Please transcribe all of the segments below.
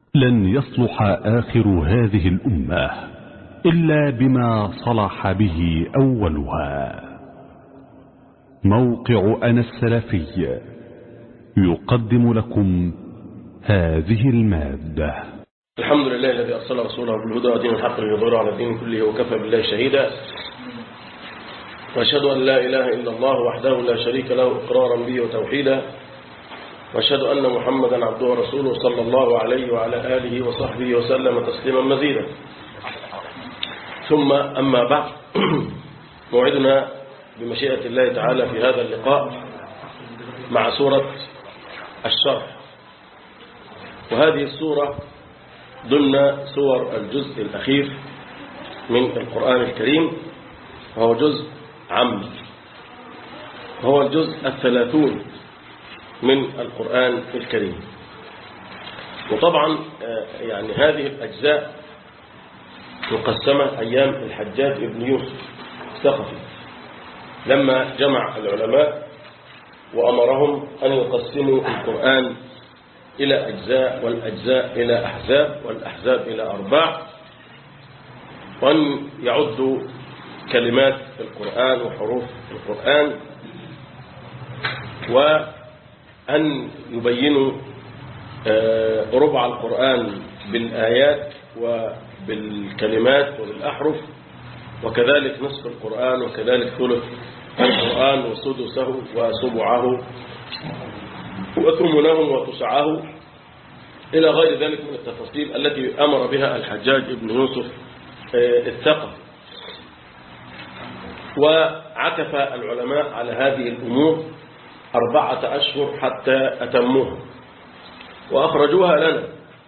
لن يصلح آخر هذه الأمة إلا بما صلح به أولها موقع أنا السلفي يقدم لكم هذه المادة الحمد لله الذي أرسل رسوله بالهدى ودين الحق ليظهره على الدين كله وكفى بالله شهيدا وأشهد أن لا إله إلا الله وحده لا شريك له إقرارا به وتوحيدا وأشهد أن محمدا عبده ورسوله صلى الله عليه وعلى آله وصحبه وسلم تسليما مزيدا ثم أما بعد موعدنا بمشيئة الله تعالى في هذا اللقاء مع سورة الشرح وهذه السورة ضمن سور الجزء الأخير من القرآن الكريم وهو جزء عام وهو الجزء الثلاثون من القرآن الكريم وطبعا يعني هذه الأجزاء مقسمة أيام الحجاج ابن يوسف الثقفي لما جمع العلماء وأمرهم أن يقسموا القرآن إلى أجزاء والأجزاء إلى أحزاب والأحزاب إلى أرباع وأن يعدوا كلمات القرآن وحروف القرآن وأن يبينوا ربع القرآن بالآيات وبالكلمات وبالأحرف وكذلك نصف القرآن وكذلك ثلث القرآن وسدسه وسبعه وثمنه وتسعه إلى غير ذلك من التفاصيل التي أمر بها الحجاج ابن يوسف الثقفي وعكف العلماء على هذه الأمور أربعة أشهر حتى أتموها وأخرجوها لنا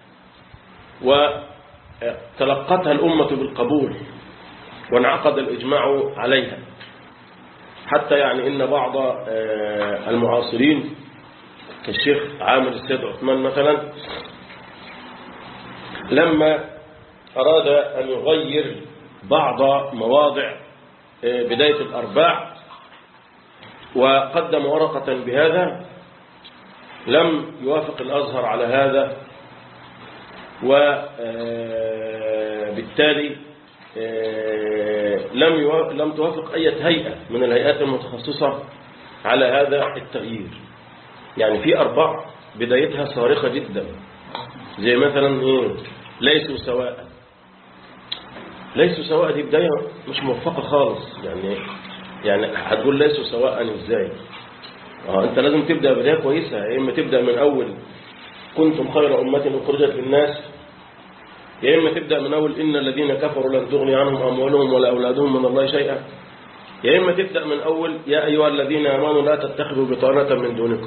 وتلقتها الأمة بالقبول وانعقد الإجماع عليها حتى يعني إن بعض المعاصرين كالشيخ عامر السيد عثمان مثلا لما أراد أن يغير بعض مواضع بداية الأرباع وقدم ورقة بهذا لم يوافق الأزهر على هذا وبالتالي لم لم توافق أي هيئة من الهيئات المتخصصة على هذا التغيير يعني في أربع بدايتها صارخة جدا زي مثلا إيه ليسوا سواء ليسوا سواء دي بداية مش موفقة خالص يعني يعني هتقول ليسوا سواء ازاي اه انت لازم تبدأ بداية كويسة يا اما تبدأ من اول كنتم خير أمة أخرجت للناس يا إما تبدأ من أول إن الذين كفروا لن تغني عنهم أموالهم ولا أولادهم من الله شيئا يا إما تبدأ من أول يا أيها الذين آمنوا لا تتخذوا بطانة من دونكم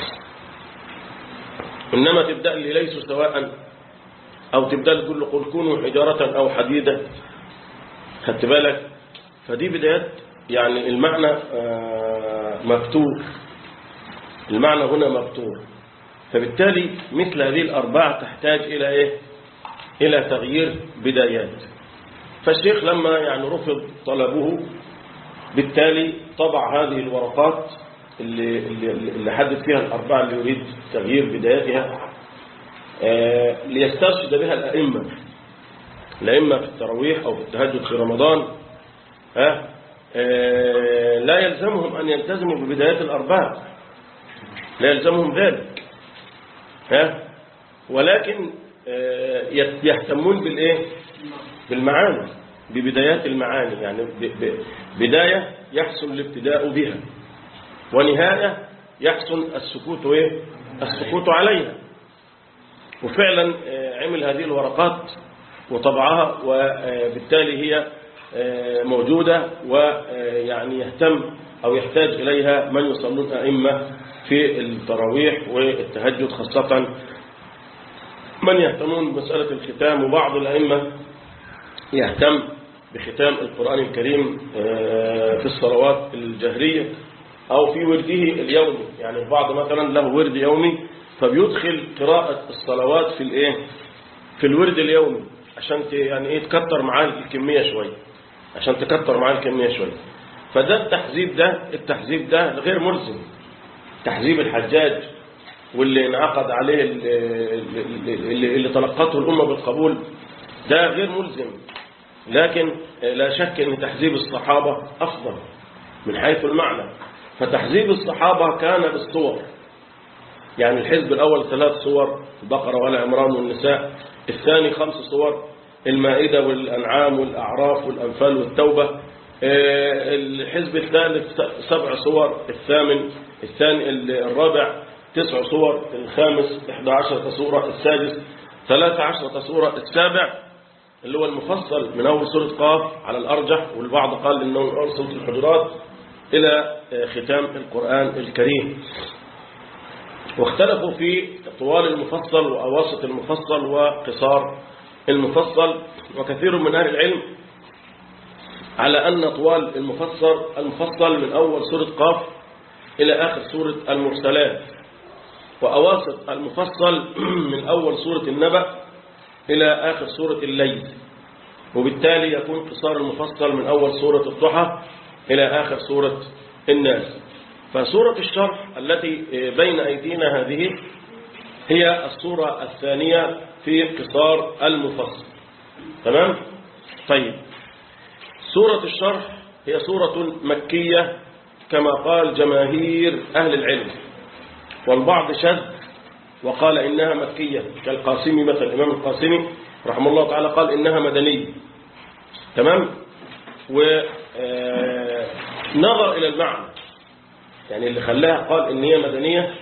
إنما تبدأ لي ليسوا سواء أو تبدأ تقول قل كونوا حجارة أو حديدة خدت بالك فدي بدايات يعني المعنى مفتوح المعنى هنا مفتوح فبالتالي مثل هذه الأربعة تحتاج إلى إيه إلى تغيير بدايات فالشيخ لما يعني رفض طلبه بالتالي طبع هذه الورقات اللي, اللي, اللي حدد فيها الأربعة اللي يريد تغيير بداياتها آه ليسترشد بها الأئمة الأئمة في التراويح أو في التهجد في رمضان آه آه لا يلزمهم أن يلتزموا ببدايات الأربعة لا يلزمهم ذلك ولكن يهتمون بالإيه بالمعاني ببدايات المعاني يعني بداية يحسن الابتداء بها ونهاية يحسن السكوت إيه؟ السكوت عليها وفعلا عمل هذه الورقات وطبعها وبالتالي هي موجودة ويعني يهتم أو يحتاج إليها من يصلون أئمة في التراويح والتهجد خاصة من يهتمون بمسألة الختام وبعض الأئمة يهتم بختام القرآن الكريم في الصلوات الجهرية أو في ورده اليومي يعني البعض مثلا له ورد يومي فبيدخل قراءة الصلوات في الايه في الورد اليومي عشان يعني ايه تكتر معاه الكمية شوية عشان تكتر معاه الكمية شوية فده التحزيب ده التحزيب ده غير ملزم تحزيب الحجاج واللي انعقد عليه اللي, اللي, اللي تلقته الأمة بالقبول ده غير ملزم لكن لا شك أن تحزيب الصحابة أفضل من حيث المعنى فتحزيب الصحابة كان بالصور يعني الحزب الأول ثلاث صور البقرة والعمران والنساء الثاني خمس صور المائدة والأنعام والأعراف والأنفال والتوبة الحزب الثالث سبع صور الثامن الثاني الرابع تسع صور الخامس 11 صورة السادس 13 صورة السابع اللي هو المفصل من أول سورة قاف على الأرجح والبعض قال إنه من أول سورة الحجرات إلى ختام القرآن الكريم واختلفوا في طوال المفصل وأواسط المفصل وقصار المفصل وكثير من أهل العلم على أن طوال المفصل المفصل من أول سورة قاف إلى آخر سورة المرسلات وأواسط المفصل من أول سورة النبأ إلى آخر سورة الليل وبالتالي يكون قصار المفصل من أول سورة الضحى إلى آخر سورة الناس فسورة الشرح التي بين أيدينا هذه هي السورة الثانية في قصار المفصل تمام؟ طيب سورة الشرح هي سورة مكية كما قال جماهير أهل العلم والبعض شد وقال إنها مكية كالقاسمي مثل الإمام القاسمي رحمه الله تعالى قال إنها مدنية تمام ونظر إلى المعنى يعني اللي خلاها قال إن هي مدنية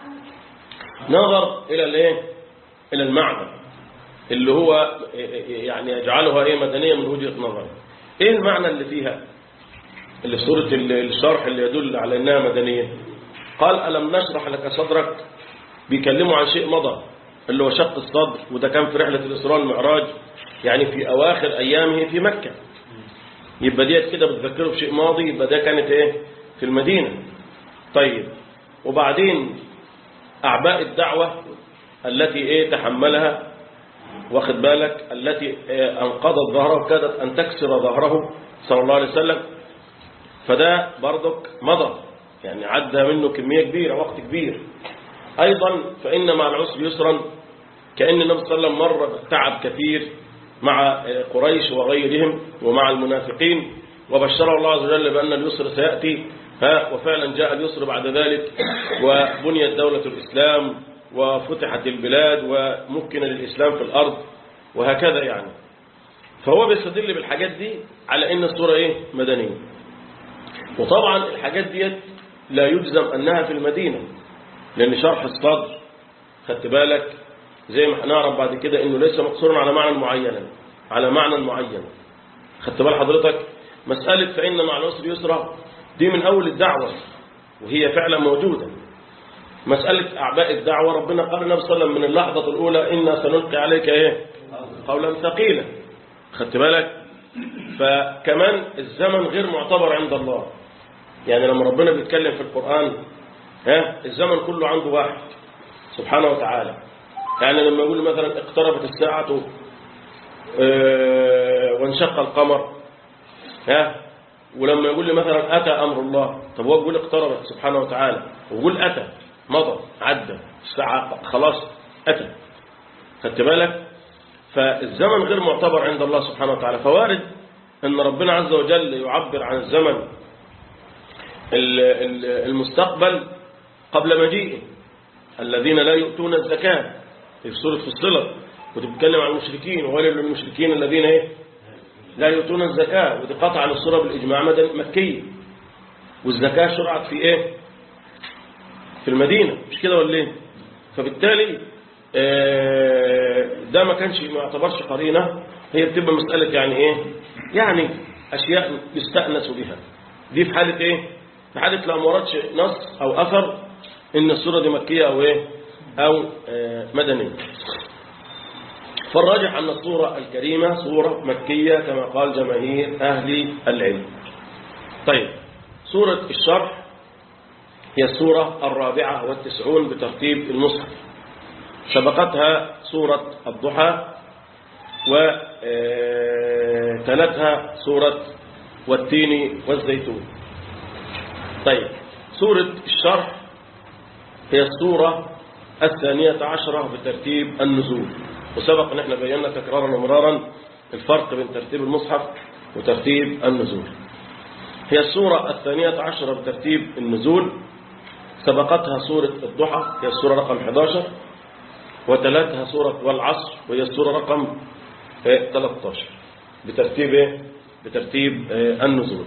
نظر إلى الايه إلى المعنى اللي هو يعني يجعلها ايه مدنية من وجهة نظر ايه المعنى اللي فيها اللي في سورة الشرح اللي يدل على انها مدنية قال ألم نشرح لك صدرك بيكلموا عن شيء مضى اللي هو شق الصدر وده كان في رحلة الإسراء والمعراج يعني في أواخر أيامه في مكة يبقى ديت كده بتذكره بشيء ماضي يبقى ده كانت ايه في المدينة طيب وبعدين أعباء الدعوة التي ايه تحملها واخد بالك التي أنقضت ظهره وكادت أن تكسر ظهره صلى الله عليه وسلم فده برضك مضى يعني عدى منه كمية كبيرة وقت كبير أيضا فإن مع العسر يسرا كأن النبي صلى الله عليه وسلم مر بالتعب كثير مع قريش وغيرهم ومع المنافقين وبشره الله عز وجل بأن اليسر سيأتي ها وفعلا جاء اليسر بعد ذلك وبنيت دولة الإسلام وفتحت البلاد ومكن للإسلام في الأرض وهكذا يعني فهو بيستدل بالحاجات دي على ان الصورة ايه مدنية وطبعا الحاجات ديت لا يجزم انها في المدينة لان شرح الصدر خدت بالك زي ما هنعرف بعد كده انه ليس مقصورا على معنى معين على معنى معين خدت بال حضرتك مسألة فإن مع العسر يسرا دي من أول الدعوة وهي فعلا موجودة مسألة أعباء الدعوة ربنا قال النبي صلى الله عليه وسلم من اللحظة الأولى إنا سنلقي عليك إيه قولا ثقيلا خدت بالك فكمان الزمن غير معتبر عند الله يعني لما ربنا بيتكلم في القرآن ها الزمن كله عنده واحد سبحانه وتعالى يعني لما يقول مثلا اقتربت الساعة اه وانشق القمر ها ولما يقول لي مثلا أتى أمر الله طب هو بيقول اقتربت سبحانه وتعالى ويقول أتى مضى عدى الساعة خلاص أتى خدت بالك فالزمن غير معتبر عند الله سبحانه وتعالى فوارد أن ربنا عز وجل يعبر عن الزمن المستقبل قبل مجيئه الذين لا يؤتون الزكاة في سورة فصلت وتتكلم عن المشركين وويل للمشركين الذين ايه لا يؤتون الزكاة ودي قطع الصورة بالإجماع مكية والزكاة شرعت في ايه في المدينة مش كده ولا ايه فبالتالي ده ما كانش ما اعتبرش قرينة هي بتبقى مسألة يعني ايه يعني أشياء يستأنس بها دي في حالة ايه في حالة لو ما وردش نص أو أثر إن السورة دي مكية أو ايه أو مدنية فالراجح أن السورة الكريمة سورة مكية كما قال جماهير أهل العلم طيب سورة الشرح هي السورة الرابعة والتسعون بترتيب المصحف سبقتها سورة الضحى وتلتها سورة والتين والزيتون طيب سورة الشرح هي السورة الثانية عشرة بترتيب النزول وسبق ان احنا بينا تكرارا ومرارا الفرق بين ترتيب المصحف وترتيب النزول هي السورة الثانية عشرة بترتيب النزول سبقتها سورة الضحى هي السورة رقم 11 وتلتها سورة والعصر وهي السورة رقم 13 بترتيب ايه؟ بترتيب النزول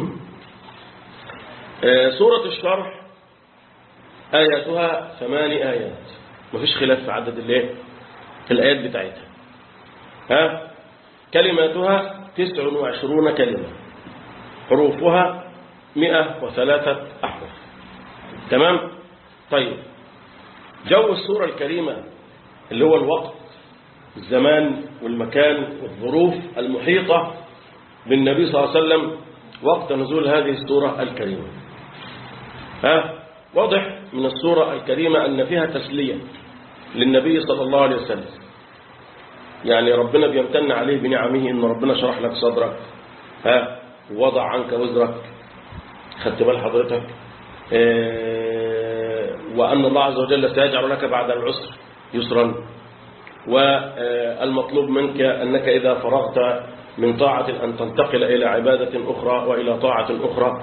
سورة الشرح آياتها ثماني آيات مفيش خلاف في عدد الايه الآيات بتاعتها ها كلماتها تسع وعشرون كلمة حروفها مئة وثلاثة أحرف تمام طيب جو السورة الكريمة اللي هو الوقت الزمان والمكان والظروف المحيطة بالنبي صلى الله عليه وسلم وقت نزول هذه السورة الكريمة ها واضح من السورة الكريمة أن فيها تسلية للنبي صلى الله عليه وسلم يعني ربنا بيمتن عليه بنعمه أن ربنا شرح لك صدرك ها ووضع عنك وزرك خدت بال حضرتك اه وأن الله عز وجل سيجعل لك بعد العسر يسرا والمطلوب منك أنك إذا فرغت من طاعة أن تنتقل إلى عبادة أخرى وإلى طاعة أخرى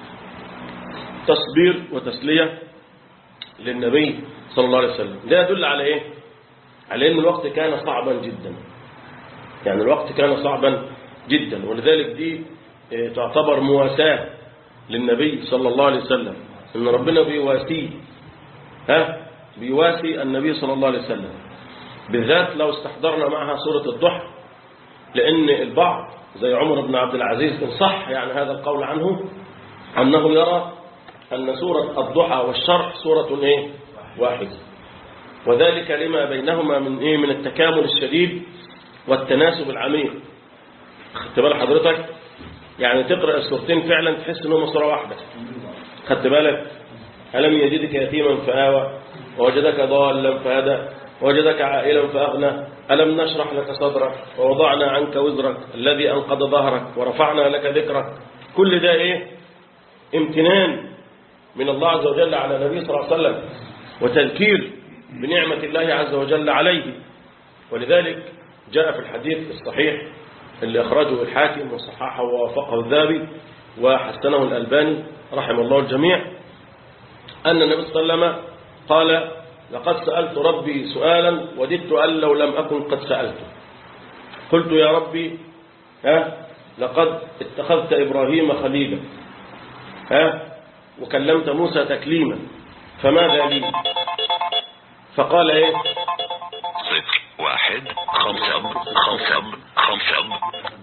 تصبير وتسلية للنبي صلى الله عليه وسلم ده يدل على إيه على أن الوقت كان صعبا جدا يعني الوقت كان صعبا جدا ولذلك دي تعتبر مواساة للنبي صلى الله عليه وسلم أن ربنا بيواسيه ها بيواسي النبي صلى الله عليه وسلم بالذات لو استحضرنا معها سورة الضحى لأن البعض زي عمر بن عبد العزيز إن صح يعني هذا القول عنه أنه يرى أن سورة الضحى والشرح سورة إيه؟ واحدة وذلك لما بينهما من إيه؟ من التكامل الشديد والتناسب العميق خدت بال حضرتك يعني تقرأ السورتين فعلا تحس أنهم سورة واحدة خدت بالك ألم يجدك يتيما فآوى ووجدك ضالا فهدى وجدك عائلا فأغنى ألم نشرح لك صدرك ووضعنا عنك وزرك الذي أنقض ظهرك ورفعنا لك ذكرك كل ده إيه امتنان من الله عز وجل على النبي صلى الله عليه وسلم وتذكير بنعمة الله عز وجل عليه ولذلك جاء في الحديث الصحيح اللي أخرجه الحاكم وصححه ووافقه الذهبي وحسنه الألباني رحم الله الجميع أن النبي صلى الله عليه وسلم قال لقد سألت ربي سؤالا وددت أن لو لم أكن قد سألته قلت يا ربي ها لقد اتخذت إبراهيم خليلا ها وكلمت موسى تكليما فماذا لي فقال ايه صفر واحد خمسة خمسة خمسة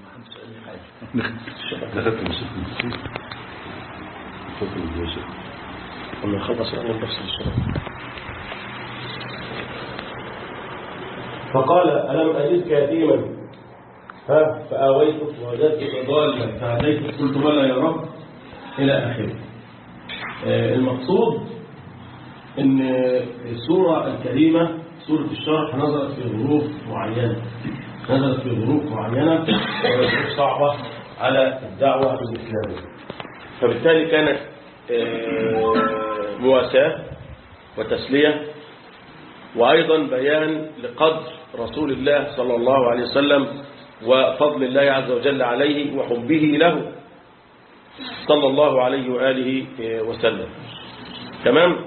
دخلت المسجد لما خلص أنا نفس الشرط فقال ألم أجدك يتيما ها فآويتك ووجدتك ضالا فهديتك قلت بلى يا رب إلى آخره آه، المقصود ان السورة الكريمة سورة الشرح نزلت في ظروف معينة نزلت في ظروف معينة وظروف صعبة على الدعوة الإسلامية فبالتالي كانت آه، مواساة وتسلية وأيضا بيان لقدر رسول الله صلى الله عليه وسلم وفضل الله عز وجل عليه وحبه له صلى الله عليه وآله وسلم تمام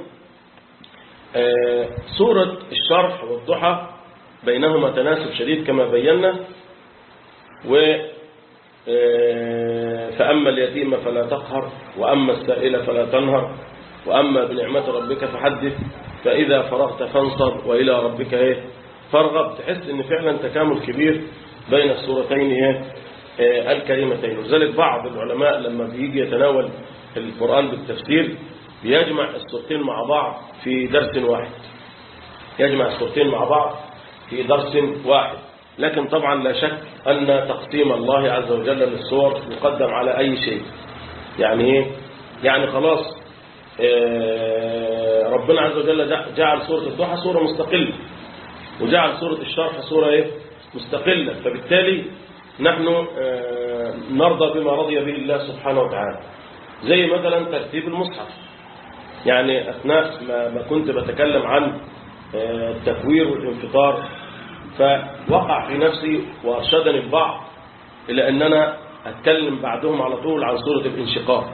آه سورة الشرح والضحى بينهما تناسب شديد كما بينا و آه فأما اليتيم فلا تقهر وأما السائل فلا تنهر وأما بنعمة ربك فحدث فإذا فرغت فانصب وإلى ربك إيه فارغب تحس إن فعلا تكامل كبير بين السورتين إيه الكريمتين ولذلك بعض العلماء لما بيجي يتناول القرآن بالتفسير بيجمع السورتين مع بعض في درس واحد يجمع السورتين مع بعض في درس واحد لكن طبعا لا شك أن تقسيم الله عز وجل للسور يقدم على أي شيء يعني إيه؟ يعني خلاص ربنا عز وجل جعل سورة الضحى سورة مستقلة وجعل سورة الشرح سورة إيه؟ مستقلة فبالتالي نحن نرضى بما رضي به الله سبحانه وتعالى زي مثلا ترتيب المصحف يعني أثناء ما كنت بتكلم عن آه، التكوير والانفطار فوقع في نفسي وأرشدني البعض إلى أن أنا أتكلم بعدهم على طول عن سورة الانشقاق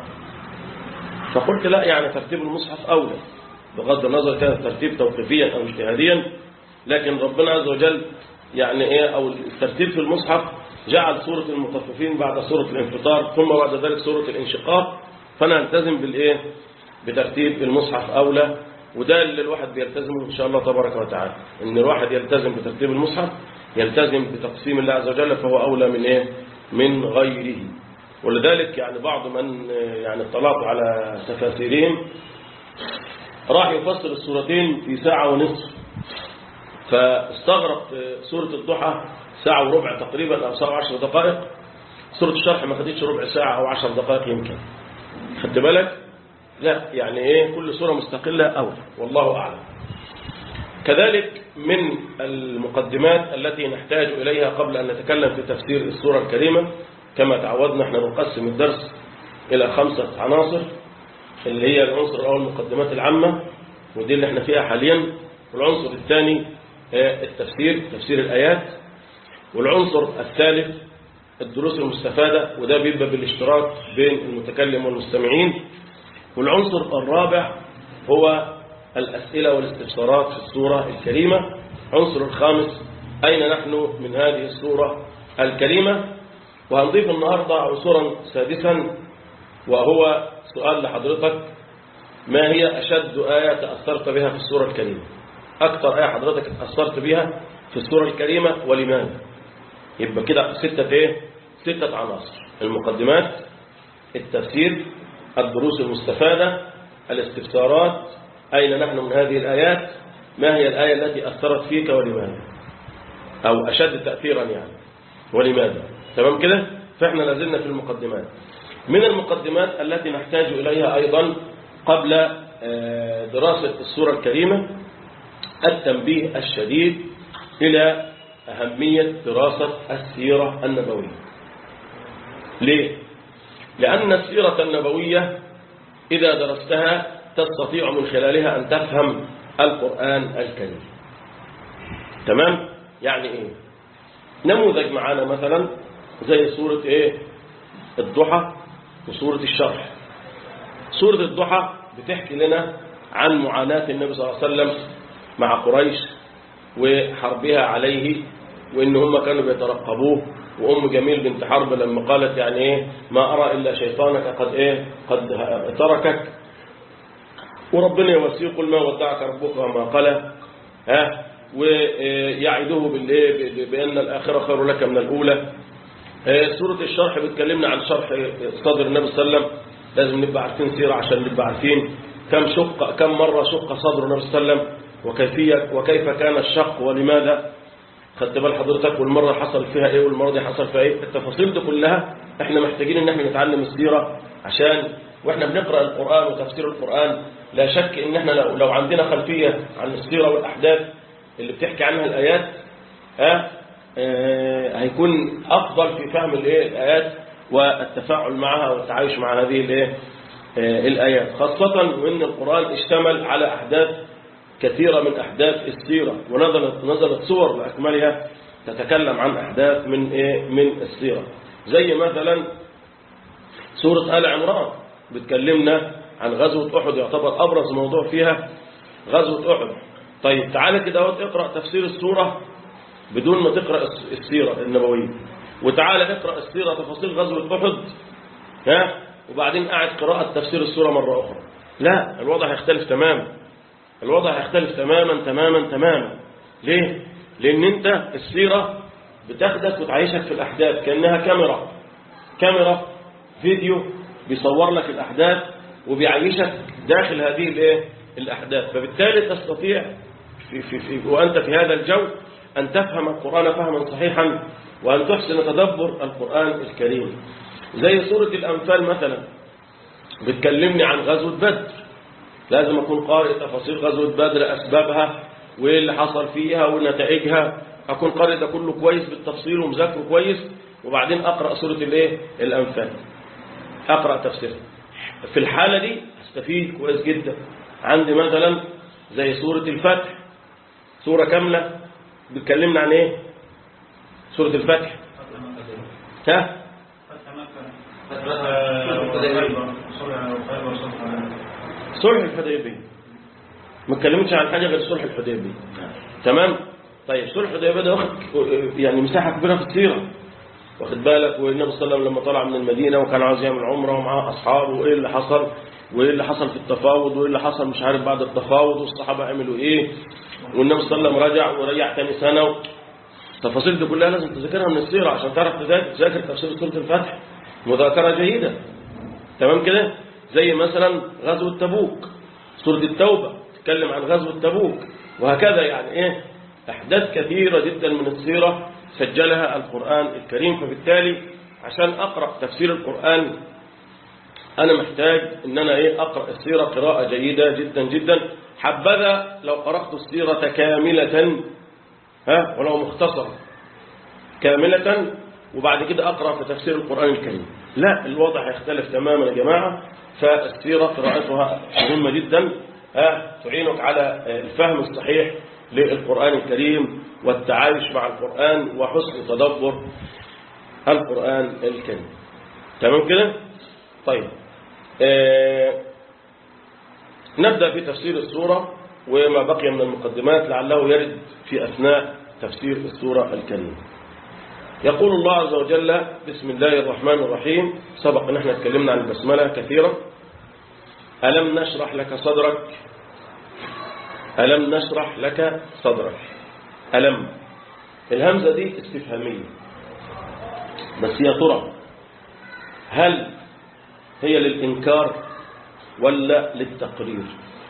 فقلت لا يعني ترتيب المصحف أولى بغض النظر كان الترتيب توقيفيا أو اجتهاديا لكن ربنا عز وجل يعني إيه أو الترتيب في المصحف جعل سورة المطففين بعد سورة الانفطار ثم بعد ذلك سورة الانشقاق فأنا ألتزم بالإيه بترتيب المصحف أولى وده اللي الواحد بيلتزمه إن شاء الله تبارك وتعالى إن الواحد يلتزم بترتيب المصحف يلتزم بتقسيم الله عز وجل فهو أولى من إيه من غيره ولذلك يعني بعض من يعني اطلعت على تفاسيرهم راح يفسر السورتين في ساعة ونصف فاستغرق سورة الضحى ساعة وربع تقريبا أو ساعة وعشر دقائق سورة الشرح ما خدتش ربع ساعة أو عشر دقائق يمكن خدت بالك لا يعني ايه كل سورة مستقلة أولى والله أعلم كذلك من المقدمات التي نحتاج إليها قبل أن نتكلم في تفسير السورة الكريمة كما تعودنا احنا بنقسم الدرس إلى خمسة عناصر اللي هي العنصر الأول المقدمات العامة ودي اللي احنا فيها حاليا والعنصر الثاني التفسير تفسير الآيات والعنصر الثالث الدروس المستفادة وده بيبقى بالاشتراك بين المتكلم والمستمعين والعنصر الرابع هو الأسئلة والاستفسارات في السورة الكريمة عنصر الخامس أين نحن من هذه السورة الكريمة وهنضيف النهاردة عنصرا سادسا وهو سؤال لحضرتك ما هي أشد آية تأثرت بها في السورة الكريمة أكثر آية حضرتك تأثرت بها في السورة الكريمة ولماذا يبقى كده ستة ايه ستة عناصر المقدمات التفسير الدروس المستفادة الاستفسارات أين نحن من هذه الآيات ما هي الآية التي أثرت فيك ولماذا أو أشد تأثيرا يعني ولماذا تمام كده فإحنا لازلنا في المقدمات من المقدمات التي نحتاج إليها أيضا قبل دراسة السورة الكريمة التنبيه الشديد إلى أهمية دراسة السيرة النبوية ليه؟ لأن السيرة النبوية إذا درستها تستطيع من خلالها أن تفهم القرآن الكريم تمام؟ يعني إيه؟ نموذج معانا مثلا زي سورة إيه؟ الضحى وسورة الشرح سورة الضحى بتحكي لنا عن معاناة النبي صلى الله عليه وسلم مع قريش وحربها عليه وإن هم كانوا بيترقبوه وأم جميل بنت حرب لما قالت يعني إيه ما أرى إلا شيطانك قد إيه قد تركك وربنا يوصيه قل ما ودعك ربك وما قال ها ويعده بالإيه بأن الآخرة خير لك من الأولى سورة الشرح بتكلمنا عن شرح صدر النبي صلى الله عليه وسلم لازم نبقى عارفين سيرة عشان نبقى عارفين كم شق كم مرة شق صدر النبي صلى الله عليه وسلم وكيفية وكيف كان الشق ولماذا خدت بال حضرتك والمرة حصل فيها ايه والمرة دي حصل فيها ايه التفاصيل دي كلها احنا محتاجين ان احنا نتعلم السيرة عشان واحنا بنقرأ القرآن وتفسير القرآن لا شك ان احنا لو, لو عندنا خلفية عن السيرة والاحداث اللي بتحكي عنها الايات ها اه هيكون افضل في فهم الايه الايات والتفاعل معها والتعايش مع هذه الايه اه الايات خاصة وان القرآن اشتمل على احداث كثيرة من أحداث السيرة ونزلت نزلت صور بأكملها تتكلم عن أحداث من إيه من السيرة زي مثلا سورة آل عمران بتكلمنا عن غزوة أحد يعتبر أبرز موضوع فيها غزوة أحد طيب تعالى كده اقرأ تفسير السورة بدون ما تقرأ السيرة النبوية وتعالى اقرأ السيرة تفاصيل غزوة أحد ها وبعدين قاعد قراءة تفسير السورة مرة أخرى لا الوضع هيختلف تماما الوضع هيختلف تماما تماما تماما ليه؟ لأن أنت السيرة بتاخدك وتعيشك في الأحداث كأنها كاميرا كاميرا فيديو بيصور لك الأحداث وبيعيشك داخل هذه الايه الأحداث فبالتالي تستطيع في في في وأنت في هذا الجو أن تفهم القرآن فهما صحيحا وأن تحسن تدبر القرآن الكريم زي سورة الأنفال مثلا بتكلمني عن غزوة بدر لازم أكون قارئ تفاصيل غزوة بدر أسبابها وإيه اللي حصل فيها ونتائجها أكون قارئ ده كله كويس بالتفصيل ومذاكره كويس وبعدين أقرأ سورة الإيه الأنفال أقرأ تفسيرها في الحالة دي استفيد كويس جدا عندي مثلا زي سورة الفتح سورة كاملة بتكلمنا عن ايه سورة الفتح ها صلح الحديبية ما اتكلمتش عن حاجة غير صلح الحديبية تمام طيب صلح الحديبية ده واخد يعني مساحة كبيرة في السيرة واخد بالك والنبي صلى الله عليه وسلم لما طلع من المدينة وكان عاوز يعمل عمرة ومعاه أصحابه وإيه اللي حصل وإيه اللي حصل في التفاوض وإيه اللي حصل مش عارف بعد التفاوض والصحابة عملوا إيه والنبي صلى الله عليه وسلم رجع ورجع تاني سنة التفاصيل دي كلها لازم تذاكرها من السيرة عشان تعرف تذاكر تفسير سورة الفتح مذاكرة جيدة تمام كده زي مثلا غزوة تبوك سورة التوبة تتكلم عن غزوة تبوك وهكذا يعني ايه احداث كثيرة جدا من السيرة سجلها القرآن الكريم فبالتالي عشان اقرأ تفسير القرآن انا محتاج ان انا ايه اقرأ السيرة قراءة جيدة جدا جدا حبذا لو قرأت السيرة كاملة ها ولو مختصرة كاملة وبعد كده أقرأ في تفسير القرآن الكريم لا الوضع يختلف تماما يا جماعة فالسيرة قراءتها مهمة جدا ها تعينك على الفهم الصحيح للقرآن الكريم والتعايش مع القرآن وحسن تدبر القرآن الكريم تمام كده طيب آه نبدأ في تفسير السورة وما بقي من المقدمات لعله يرد في أثناء تفسير السورة الكريمة يقول الله عز وجل بسم الله الرحمن الرحيم سبق ان احنا اتكلمنا عن البسملة كثيرا ألم نشرح لك صدرك ألم نشرح لك صدرك ألم الهمزة دي استفهامية بس يا ترى هل هي للإنكار ولا للتقرير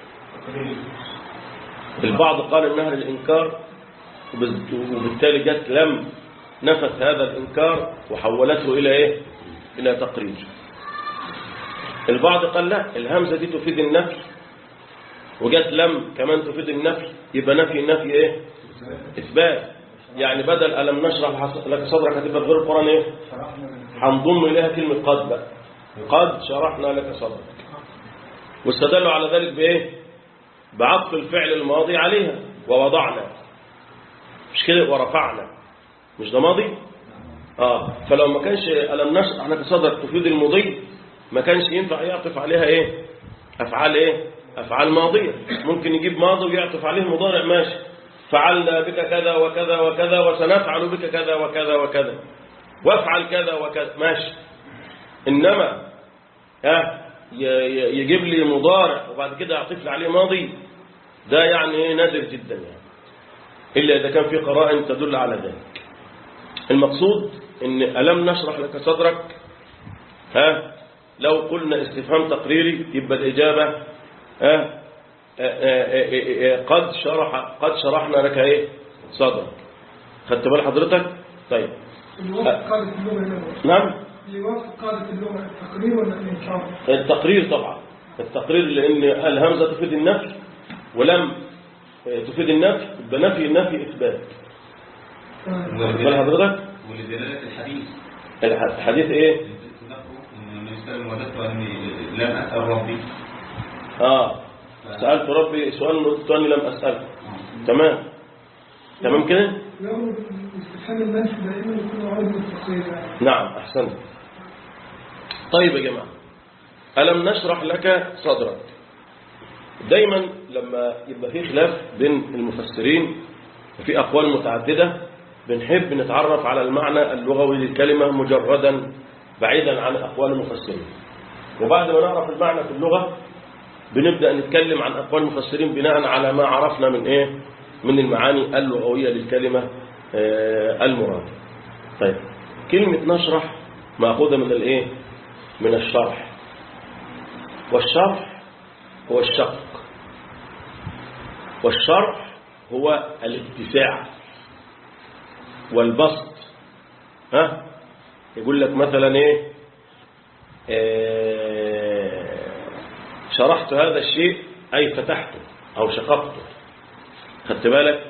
البعض قال انها للإنكار وبالتالي جت لم نفت هذا الإنكار وحولته إلى إيه إلى تقرير البعض قال لا الهمزة دي تفيد النفي وجت لم كمان تفيد النفي يبقى نفي النفي إيه إثبات يعني بدل ألم نشرح لك صدرك هتبقى غير القرآن إيه هنضم إليها كلمة قد بقى قد شرحنا لك صدرك واستدلوا على ذلك بإيه بعطف الفعل الماضي عليها ووضعنا مش كده ورفعنا مش ده ماضي اه فلو ما كانش ألم نشرح لك صدرك تفيد المضي ما كانش ينفع يعطف عليها ايه افعال ايه افعال ماضيه ممكن يجيب ماضي ويعطف عليه مضارع ماشي فعلنا بك كذا وكذا وكذا وسنفعل بك كذا وكذا وكذا وافعل كذا وكذا ماشي انما ها يجيب لي مضارع وبعد كده يعطف لي عليه ماضي ده يعني ايه نادر جدا يعني الا اذا كان في قرائن تدل على ذلك المقصود ان ألم نشرح لك صدرك ها لو قلنا استفهام تقريري يبقى الإجابة ها قد شرح قد شرحنا لك ايه صدرك خدت بال حضرتك طيب يوافق قاعدة اللغة هنا نعم يوافق قاعدة اللغة التقرير ولا الإنكار؟ التقرير طبعا التقرير لأن الهمزة تفيد النفي ولم تفيد النفي يبقى نفي النفي إثبات خدت بال حضرتك ولدلالة الحديث الحديث ايه ان النبي صلى الله عليه وسلم وددت اني لم اسال ربي اه سألت ربي سؤال قلت أني لم أسأله تمام تمام كده لو استفهام المنفي دائما يكون عرض التقرير يعني نعم أحسنت طيب يا جماعة ألم نشرح لك صدرك دايما لما يبقى في خلاف بين المفسرين وفي أقوال متعددة بنحب نتعرف على المعنى اللغوي للكلمة مجردا بعيدا عن أقوال المفسرين وبعد ما نعرف المعنى في اللغة بنبدأ نتكلم عن أقوال المفسرين بناء على ما عرفنا من إيه من المعاني اللغوية للكلمة آه، المراد طيب كلمة نشرح مأخوذة من الإيه من الشرح والشرح هو الشق والشرح هو الاتساع والبسط ها يقول لك مثلا ايه آه، شرحت هذا الشيء أي فتحته أو شققته خدت بالك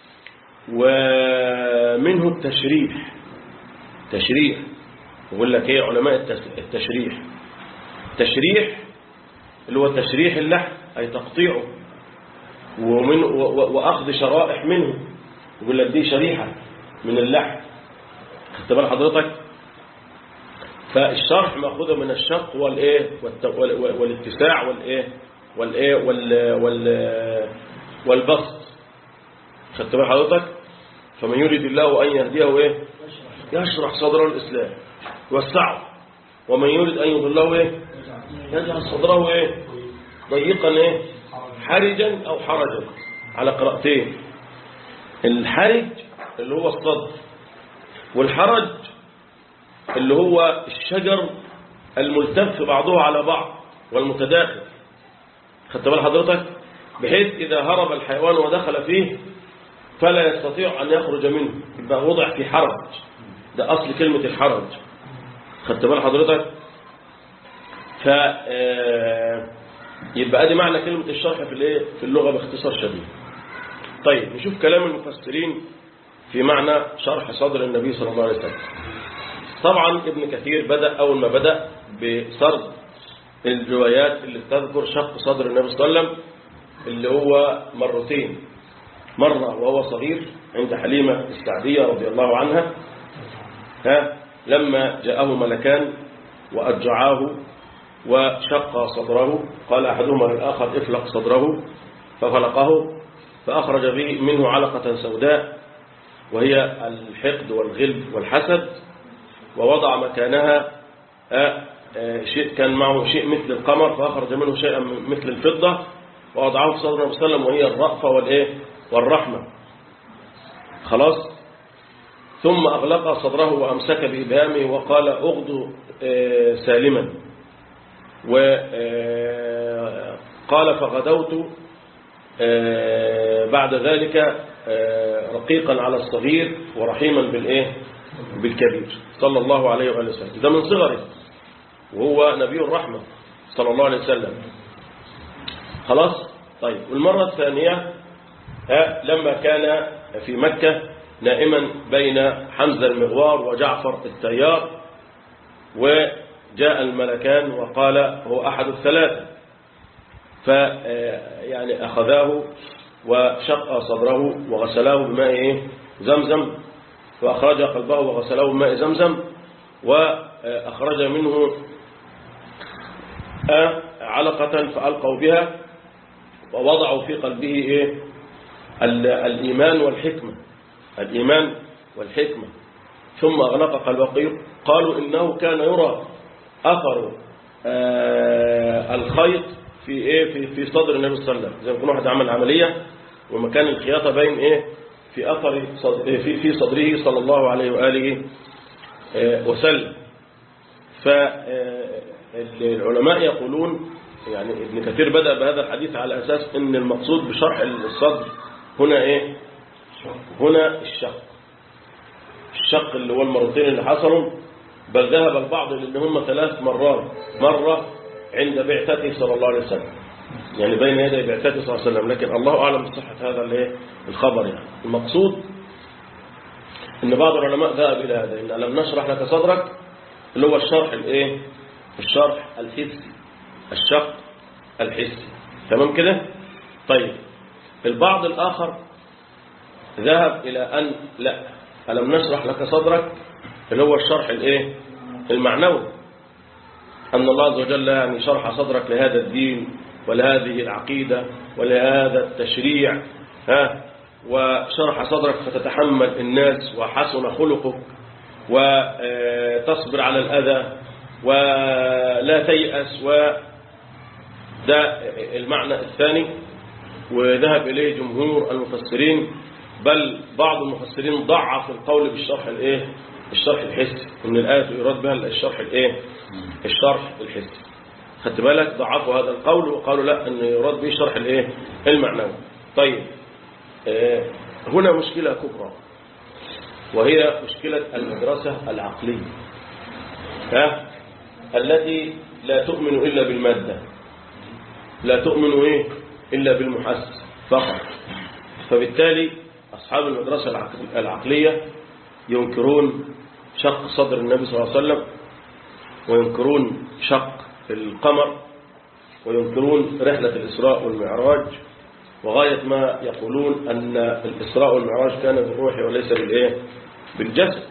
ومنه التشريح تشريح يقول لك ايه علماء التس- التشريح تشريح اللي هو تشريح اللحم أي تقطيعه ومن و- و- وأخذ شرائح منه يقول لك دي شريحة من اللحم خدت بال حضرتك فالشرح مأخوذة من الشق والإيه والت- وال- وال- والاتساع والإيه والإيه وال وال والبسط خدت بال حضرتك فمن يريد الله أن يهديه إيه يشرح صدره الإسلام يوسعه ومن يريد أن يضله إيه يجعل صدره إيه ضيقا إيه حرجا أو حرجا على قراءتين الحرج اللي هو الصدر والحرج اللي هو الشجر الملتف بعضه على بعض والمتداخل خدت بال حضرتك بحيث إذا هرب الحيوان ودخل فيه فلا يستطيع أن يخرج منه يبقى وضع في حرج ده أصل كلمة الحرج خدت بال حضرتك ف آه، يبقى ادي معنى كلمة الشرح في الايه في اللغة باختصار شديد طيب نشوف كلام المفسرين في معنى شرح صدر النبي صلى الله عليه وسلم طبعا ابن كثير بدأ أول ما بدأ بسرد الروايات اللي تذكر شق صدر النبي صلى الله عليه وسلم اللي هو مرتين مرة وهو صغير عند حليمة السعدية رضي الله عنها ها لما جاءه ملكان وأرجعاه وشق صدره قال أحدهما للآخر افلق صدره ففلقه فأخرج به منه علقة سوداء وهي الحقد والغل والحسد ووضع مكانها آه، آه، شيء كان معه شيء مثل القمر فأخرج منه شيئا مثل الفضة ووضعه في صدر النبي صلى الله عليه وسلم وهي الرأفة والإيه والرحمة خلاص ثم أغلق صدره وأمسك بإبهامه وقال أغدو آه، سالما وقال فغدوت آه، بعد ذلك آه، رقيقا على الصغير ورحيما بالإيه بالكبير صلى الله عليه وآله وسلم ده من صغره وهو نبي الرحمة صلى الله عليه وسلم خلاص طيب والمرة الثانية ها، لما كان في مكة نائما بين حمزة المغوار وجعفر التيار وجاء الملكان وقال هو أحد الثلاثة ف يعني أخذاه وشق صدره وغسلاه بماء إيه؟ زمزم وأخرج قلبه وغسله بماء زمزم وأخرج منه آه، علقة فألقوا بها ووضعوا في قلبه إيه؟ ال- الإيمان والحكمة الإيمان والحكمة ثم أغلق قلبه قالوا إنه كان يرى أثر آه، الخيط في إيه في في صدر النبي صلى الله عليه وسلم زي ما يكون واحد عمل عملية ومكان الخياطة باين إيه في أثر صد- في في صدره صلى الله عليه وآله آه، وسلم فالعلماء يقولون يعني ابن كثير بدأ بهذا الحديث على أساس أن المقصود بشرح الصدر هنا إيه هنا الشق الشق اللي هو المرتين اللي حصلوا بل ذهب البعض لأن هم ثلاث مرات مرة عند بعثته صلى الله عليه وسلم يعني بين يدي بعثته صلى الله عليه وسلم لكن الله أعلم بصحة هذا الايه الخبر يعني المقصود ان بعض العلماء ذهب إلى هذا إن لم نشرح لك صدرك اللي هو الشرح الايه الشرح الحسي الشق الحسي تمام كده طيب البعض الآخر ذهب إلى أن لا ألم نشرح لك صدرك اللي هو الشرح الايه المعنوي أن الله عز وجل يعني شرح صدرك لهذا الدين ولهذه العقيدة ولهذا التشريع ها وشرح صدرك فتتحمل الناس وحسن خلقك وتصبر على الأذى ولا تيأس و ده المعنى الثاني وذهب إليه جمهور المفسرين بل بعض المفسرين ضعف القول بالشرح الايه الشرح الحسي ان الآية يراد بها الشرح الايه الشرح الحسي خدت بالك ضعفوا هذا القول وقالوا لا ان يراد به الشرح الايه المعنوي طيب آه، هنا مشكلة كبرى وهي مشكلة المدرسة العقلية ها التي لا تؤمن إلا بالمادة لا تؤمن إيه إلا بالمحس فقط فبالتالي أصحاب المدرسة العقل- العقلية ينكرون شق صدر النبي صلى الله عليه وسلم وينكرون شق القمر وينكرون رحلة الإسراء والمعراج وغاية ما يقولون أن الإسراء والمعراج كان بالروح وليس بالإيه بالجسد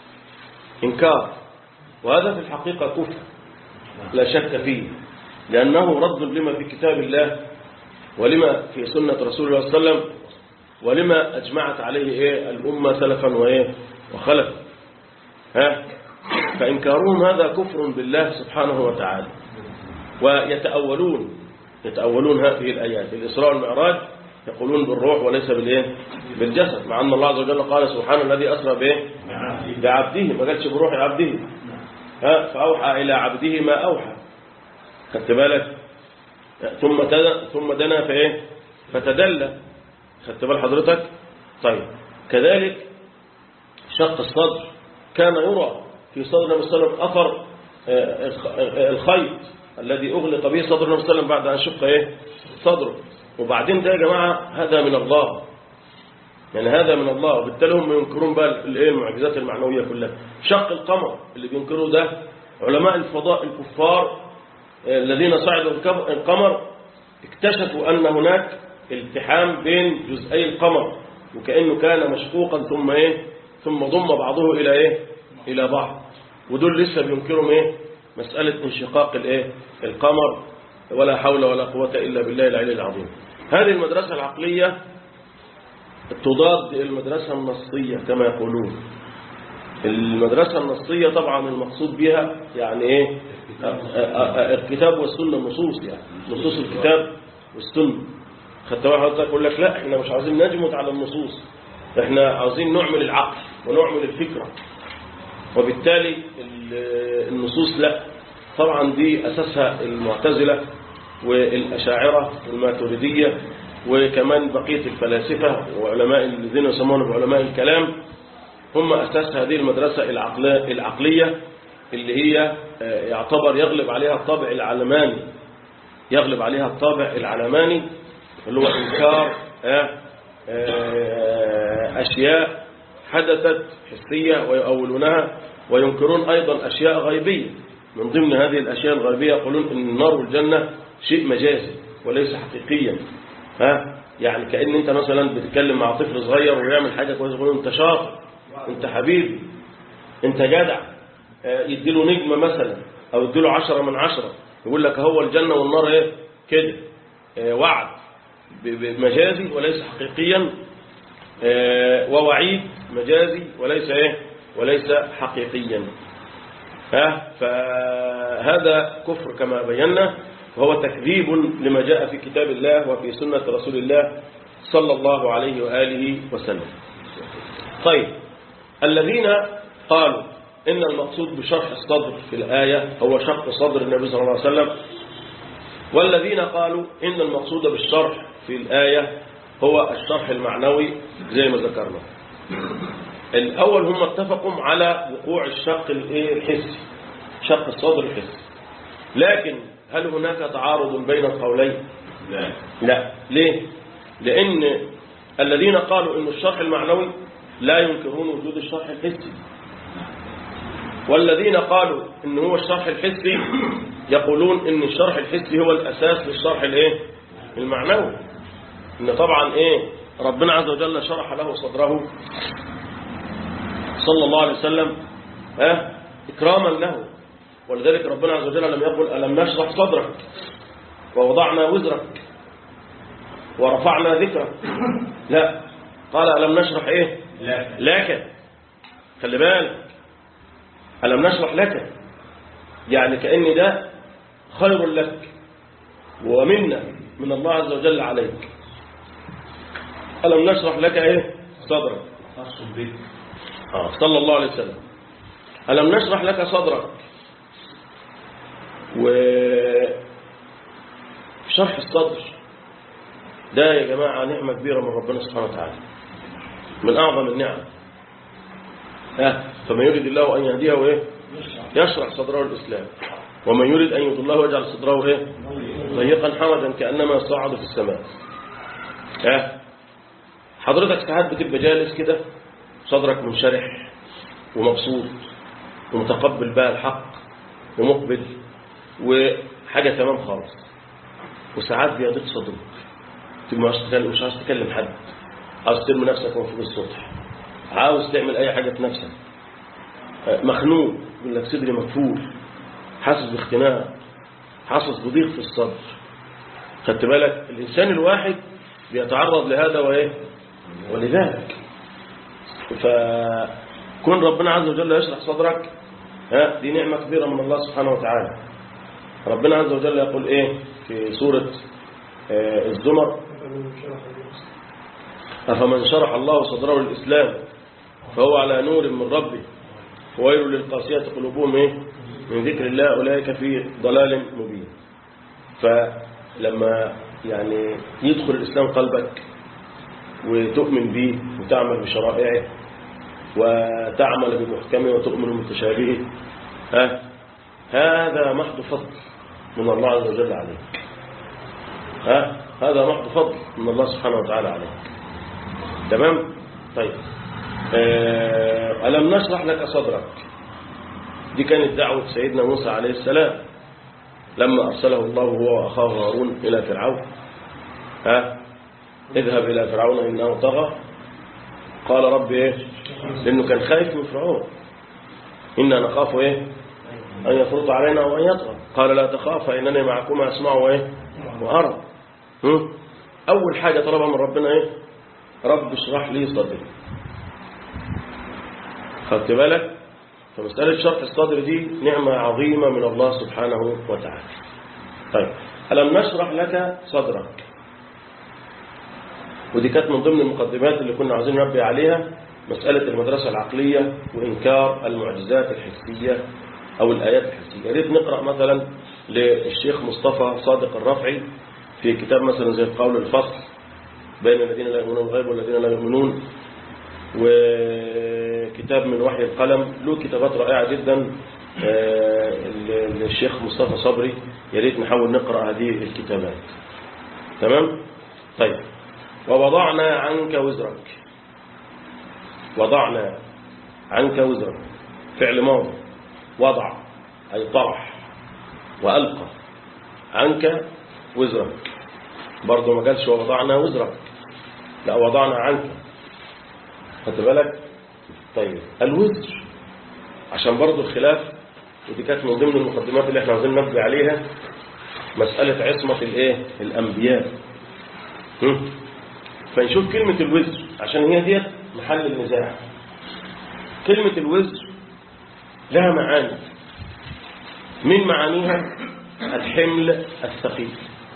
إنكار وهذا في الحقيقة كفر لا شك فيه لأنه رد لما في كتاب الله ولما في سنة رسول الله صلى الله عليه وسلم ولما أجمعت عليه إيه الأمة سلفا وإيه وخلفا ها فإنكارهم هذا كفر بالله سبحانه وتعالى ويتأولون يتأولون هذه الآيات الإسراء والمعراج يقولون بالروح وليس بالإيه بالجسد مع أن الله عز وجل قال سبحانه الذي أسرى بإيه بعبده ما قالش بروح عبده ها فأوحى إلى عبده ما أوحى خدت بالك ثم تد... ثم دنا فإيه فتدلى خدت بال حضرتك طيب كذلك شق الصدر كان يرى في صدر النبي صلى الله عليه وسلم أثر الخيط الذي أغلق به صدر النبي صلى الله عليه وسلم بعد أن شق إيه صدره وبعدين ده يا جماعة هذا من الله يعني هذا من الله وبالتالي هم ينكرون بقى الايه المعجزات المعنوية كلها شق القمر اللي بينكروا ده علماء الفضاء الكفار الذين صعدوا القمر اكتشفوا أن هناك التحام بين جزئي القمر وكأنه كان مشقوقا ثم ايه ثم ضم بعضه إلى ايه إلى بعض ودول لسه بينكروا ايه مسألة انشقاق الايه القمر ولا حول ولا قوة إلا بالله العلي العظيم هذه المدرسة العقلية تضاد المدرسة النصية كما يقولون المدرسة النصية طبعا المقصود بها يعني ايه الكتاب والسنة النصوص يعني نصوص الكتاب والسنة خدت واحد حضرتك يقول لك لا احنا مش عاوزين نجمد على النصوص احنا عاوزين نعمل العقل ونعمل الفكرة وبالتالي النصوص لا طبعا دي أساسها المعتزلة والأشاعرة والماتريدية وكمان بقية الفلاسفة وعلماء الذين يسمون بعلماء الكلام هم أساس هذه المدرسة العقلية اللي هي يعتبر يغلب عليها الطابع العلماني يغلب عليها الطابع العلماني اللي هو إنكار أشياء حدثت حسية ويؤولونها وينكرون أيضا أشياء غيبية من ضمن هذه الأشياء الغيبية يقولون أن النار والجنة شيء مجازي وليس حقيقيا ها يعني كأن أنت مثلا بتتكلم مع طفل صغير ويعمل حاجة كويسة يقول أنت شاطر أنت حبيبي أنت جدع يديله نجمة مثلا أو يديله عشرة من عشرة يقول لك هو الجنة والنار إيه كده وعد مجازي وليس حقيقيا ووعيد مجازي وليس إيه وليس حقيقيا ها فهذا كفر كما بينا وهو تكذيب لما جاء في كتاب الله وفي سنة رسول الله صلى الله عليه وآله وسلم طيب الذين قالوا إن المقصود بشرح الصدر في الآية هو شق صدر النبي صلى الله عليه وسلم والذين قالوا إن المقصود بالشرح في الآية هو الشرح المعنوي زي ما ذكرنا الأول هم اتفقوا على وقوع الشق الحسي شق الصدر الحسي لكن هل هناك تعارض بين القولين لا لا ليه لأن الذين قالوا إن الشرح المعنوي لا ينكرون وجود الشرح الحسي والذين قالوا إن هو الشرح الحسي يقولون إن الشرح الحسي هو الأساس للشرح الإيه المعنوي إن طبعا إيه ربنا عز وجل شرح له صدره صلى الله عليه وسلم ها إكراما له ولذلك ربنا عز وجل لم يقل ألم نشرح صدرك ووضعنا وزرك ورفعنا ذكرك لا قال ألم نشرح إيه لا لك خلي بالك ألم نشرح لك يعني كأن ده خير لك ومنا من الله عز وجل عليك ألم نشرح لك إيه صدرك خاص بك آه صلى الله عليه وسلم ألم نشرح لك صدرك وشرح الصدر ده يا جماعة نعمة كبيرة من ربنا سبحانه وتعالى من أعظم النعم ها فمن يريد الله أن يهديه وإيه يشرح صدره الإسلام ومن يريد أن يضله يجعل صدره إيه ضيقا حرجا كأنما يصعد في السماء ها حضرتك ساعات بتبقى جالس كده صدرك منشرح ومبسوط ومتقبل بقى الحق ومقبل وحاجة تمام خالص وساعات بيضيق صدرك تبقى مش تتكلم مش عاوز تكلم حد عاوز ترمي نفسك من فوق السطح عاوز تعمل اي حاجه في نفسك آه، مخنوق يقول لك صدري مكفول حاسس باختناق حاسس بضيق في الصدر خدت بالك الانسان الواحد بيتعرض لهذا وايه ولذلك فكون ربنا عز وجل يشرح صدرك ها دي نعمة كبيرة من الله سبحانه وتعالى ربنا عز وجل يقول ايه في سورة آه، الزمر أفمن شرح الله صدره للإسلام فهو على نور من ربه وويل للقاسية قلوبهم ايه من ذكر الله أولئك في ضلال مبين فلما يعني يدخل الإسلام قلبك وتؤمن به وتعمل بشرائعه وتعمل بمحكمه وتؤمن بمتشابهه ها هذا محض فضل من الله عز وجل عليك ها هذا محض فضل من الله سبحانه وتعالى عليك تمام طيب آه، ألم نشرح لك صدرك دي كانت دعوة سيدنا موسى عليه السلام لما أرسله الله هو وأخاه هارون إلى فرعون ها اذهب إلى فرعون إنه طغى قال رب إيه لأنه كان خايف من فرعون إنا نخاف إيه أن يفرط علينا وأن يطغى قال لا تخاف فإنني معكما أسمع وإيه وأرى هم؟ أول حاجة طلبها من ربنا إيه رب اشرح لي صدري خدت بالك فمسألة شرح الصدر دي نعمة عظيمة من الله سبحانه وتعالى طيب ألم نشرح لك صدرك ودي كانت من ضمن المقدمات اللي كنا عاوزين ننبه عليها مسألة المدرسة العقلية وإنكار المعجزات الحسية أو الآيات الحسية يا ريت نقرأ مثلا للشيخ مصطفى صادق الرفعي في كتاب مثلا زي قول الفصل بين الذين لا يؤمنون بالغيب والذين لا يؤمنون وكتاب من وحي القلم له كتابات رائعة جدا آه، للشيخ مصطفى صبري يا ريت نحاول نقرأ هذه الكتابات تمام طيب ووضعنا عنك وزرك وضعنا عنك وزرك فعل ماضي وضع أي طرح وألقى عنك وزرك برضه ما قالش ووضعنا وزرك لا وضعنا عنك خدت بالك طيب الوزر عشان برضه الخلاف ودي كانت من ضمن المقدمات اللي احنا عاوزين نبني عليها مسألة عصمة الايه الأنبياء هم؟ فنشوف كلمة الوزر عشان هي ديت محل النزاع كلمة الوزر لها معاني من معانيها الحمل الثقيل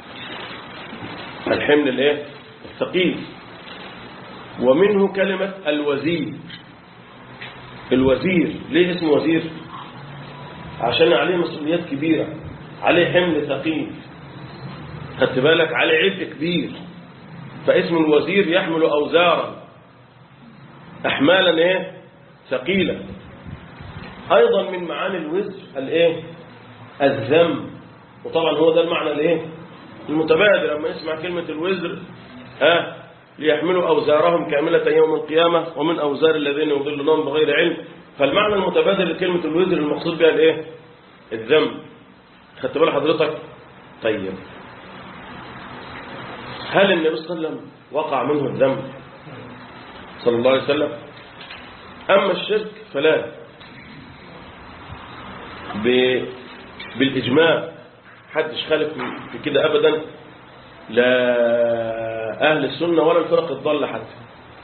الحمل الايه الثقيل ومنه كلمة الوزير الوزير ليه اسمه وزير عشان عليه مسؤوليات كبيرة عليه حمل ثقيل خدت بالك عليه عبء كبير فاسم الوزير يحمل أوزارا أحمالا ايه ثقيلة أيضا من معاني الوزر الايه الذم وطبعا هو ده المعنى الايه المتبادل لما نسمع كلمة الوزر ها ليحملوا أوزارهم كاملة يوم القيامة ومن أوزار الذين يضلونهم بغير علم فالمعنى المتبادل لكلمة الوزر المقصود بها الايه الذم خدت بال حضرتك طيب هل النبي صلى الله عليه وسلم وقع منه الذنب صلى الله عليه وسلم أما الشرك فلا ب... بالإجماع حدش خالف في كده أبدا لا أهل السنة ولا الفرق الضالة حتى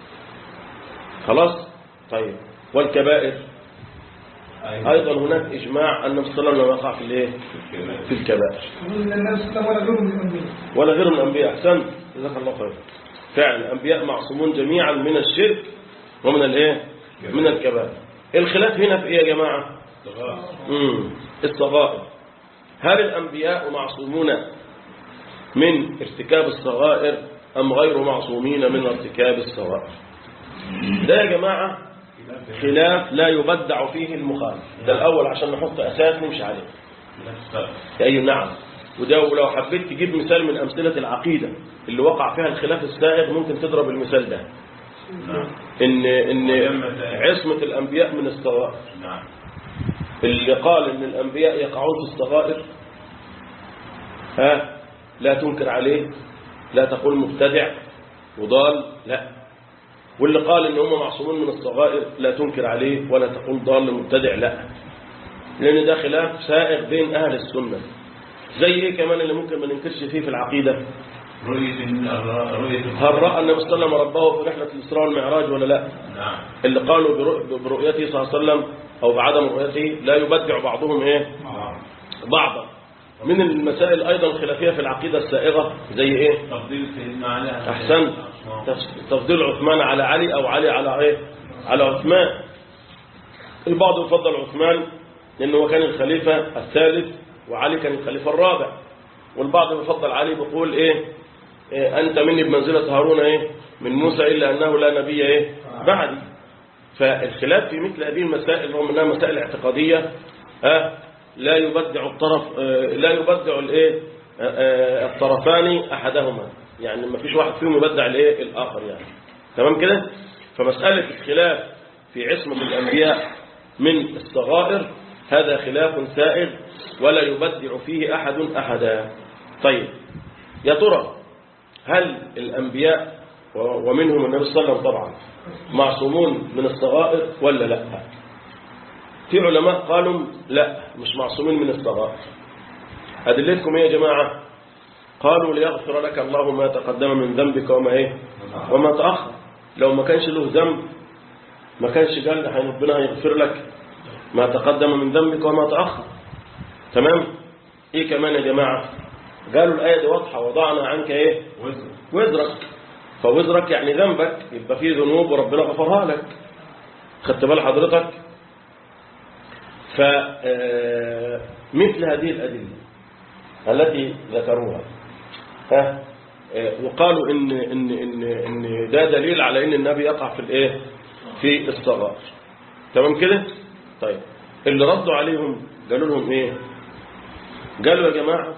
خلاص طيب والكبائر أيضا هناك إجماع أن النبي صلى الله عليه وسلم وقع في الإيه في الكبائر الناس ولا غيرهم من الأنبياء ولا غير الأنبياء أحسن جزاك الله خير فعلا الأنبياء معصومون جميعا من الشرك ومن الإيه من الكبائر الخلاف هنا في إيه يا جماعة مم. الصغائر هل الأنبياء معصومون من ارتكاب الصغائر أم غير معصومين من ارتكاب الصغائر ده يا جماعة خلاف لا يبدع فيه المخالف ده الأول عشان نحط أساس نمشي عليه أي نعم وده ولو حبيت تجيب مثال من أمثلة العقيدة اللي وقع فيها الخلاف السائغ ممكن تضرب المثال ده إن, إن عصمة الأنبياء من الصغائر نعم اللي قال إن الأنبياء يقعون في الصغائر ها لا تنكر عليه لا تقول مبتدع وضال لا واللي قال ان هم معصومون من الصغائر لا تنكر عليه ولا تقول ضال مبتدع لا لان ده خلاف سائغ بين اهل السنه زي ايه كمان اللي ممكن ما ننكرش فيه في العقيده رؤية رؤية هل راى النبي صلى الله عليه وسلم ربه في رحله الاسراء والمعراج ولا لا نعم اللي قالوا برؤ- برؤيته صلى الله عليه وسلم او بعدم رؤيته لا يبدع بعضهم ايه بعضا من المسائل ايضا الخلافيه في العقيده السائغه زي ايه تفضيل سيدنا علي على احسن تف- تفضيل عثمان على علي او علي على ايه على عثمان البعض يفضل عثمان لانه هو كان الخليفه الثالث وعلي كان الخليفه الرابع والبعض يفضل علي بيقول ايه, إيه انت مني بمنزله هارون ايه من موسى الا انه لا نبي ايه بعدي فالخلاف في مثل هذه المسائل رغم انها مسائل اعتقاديه ها لا يبدع الطرف آه، لا يبدع الايه آه، آه، الطرفان احدهما يعني ما فيش واحد فيهم يبدع الايه الاخر يعني تمام كده فمساله الخلاف في عصمه الانبياء من الصغائر هذا خلاف سائغ ولا يبدع فيه احد احدا طيب يا ترى هل الانبياء و- ومنهم النبي صلى الله عليه وسلم طبعا معصومون من الصغائر ولا لا في علماء قالوا لا مش معصومين من الصغائر أدلتكم ايه يا جماعة قالوا ليغفر لك الله ما تقدم من ذنبك وما ايه وما تأخر لو ما كانش له ذنب ما كانش قال لي ربنا هيغفر لك ما تقدم من ذنبك وما تأخر تمام ايه كمان يا جماعة قالوا الآية دي واضحة وضعنا عنك ايه وزرك فوزرك يعني ذنبك يبقى فيه ذنوب وربنا غفرها لك خدت بال حضرتك فمثل هذه الأدلة التي ذكروها ها آه، وقالوا إن, إن, إن, إن ده دليل على إن النبي يقع في الإيه في الصغار تمام كده طيب اللي ردوا عليهم قالوا لهم إيه قالوا يا جماعة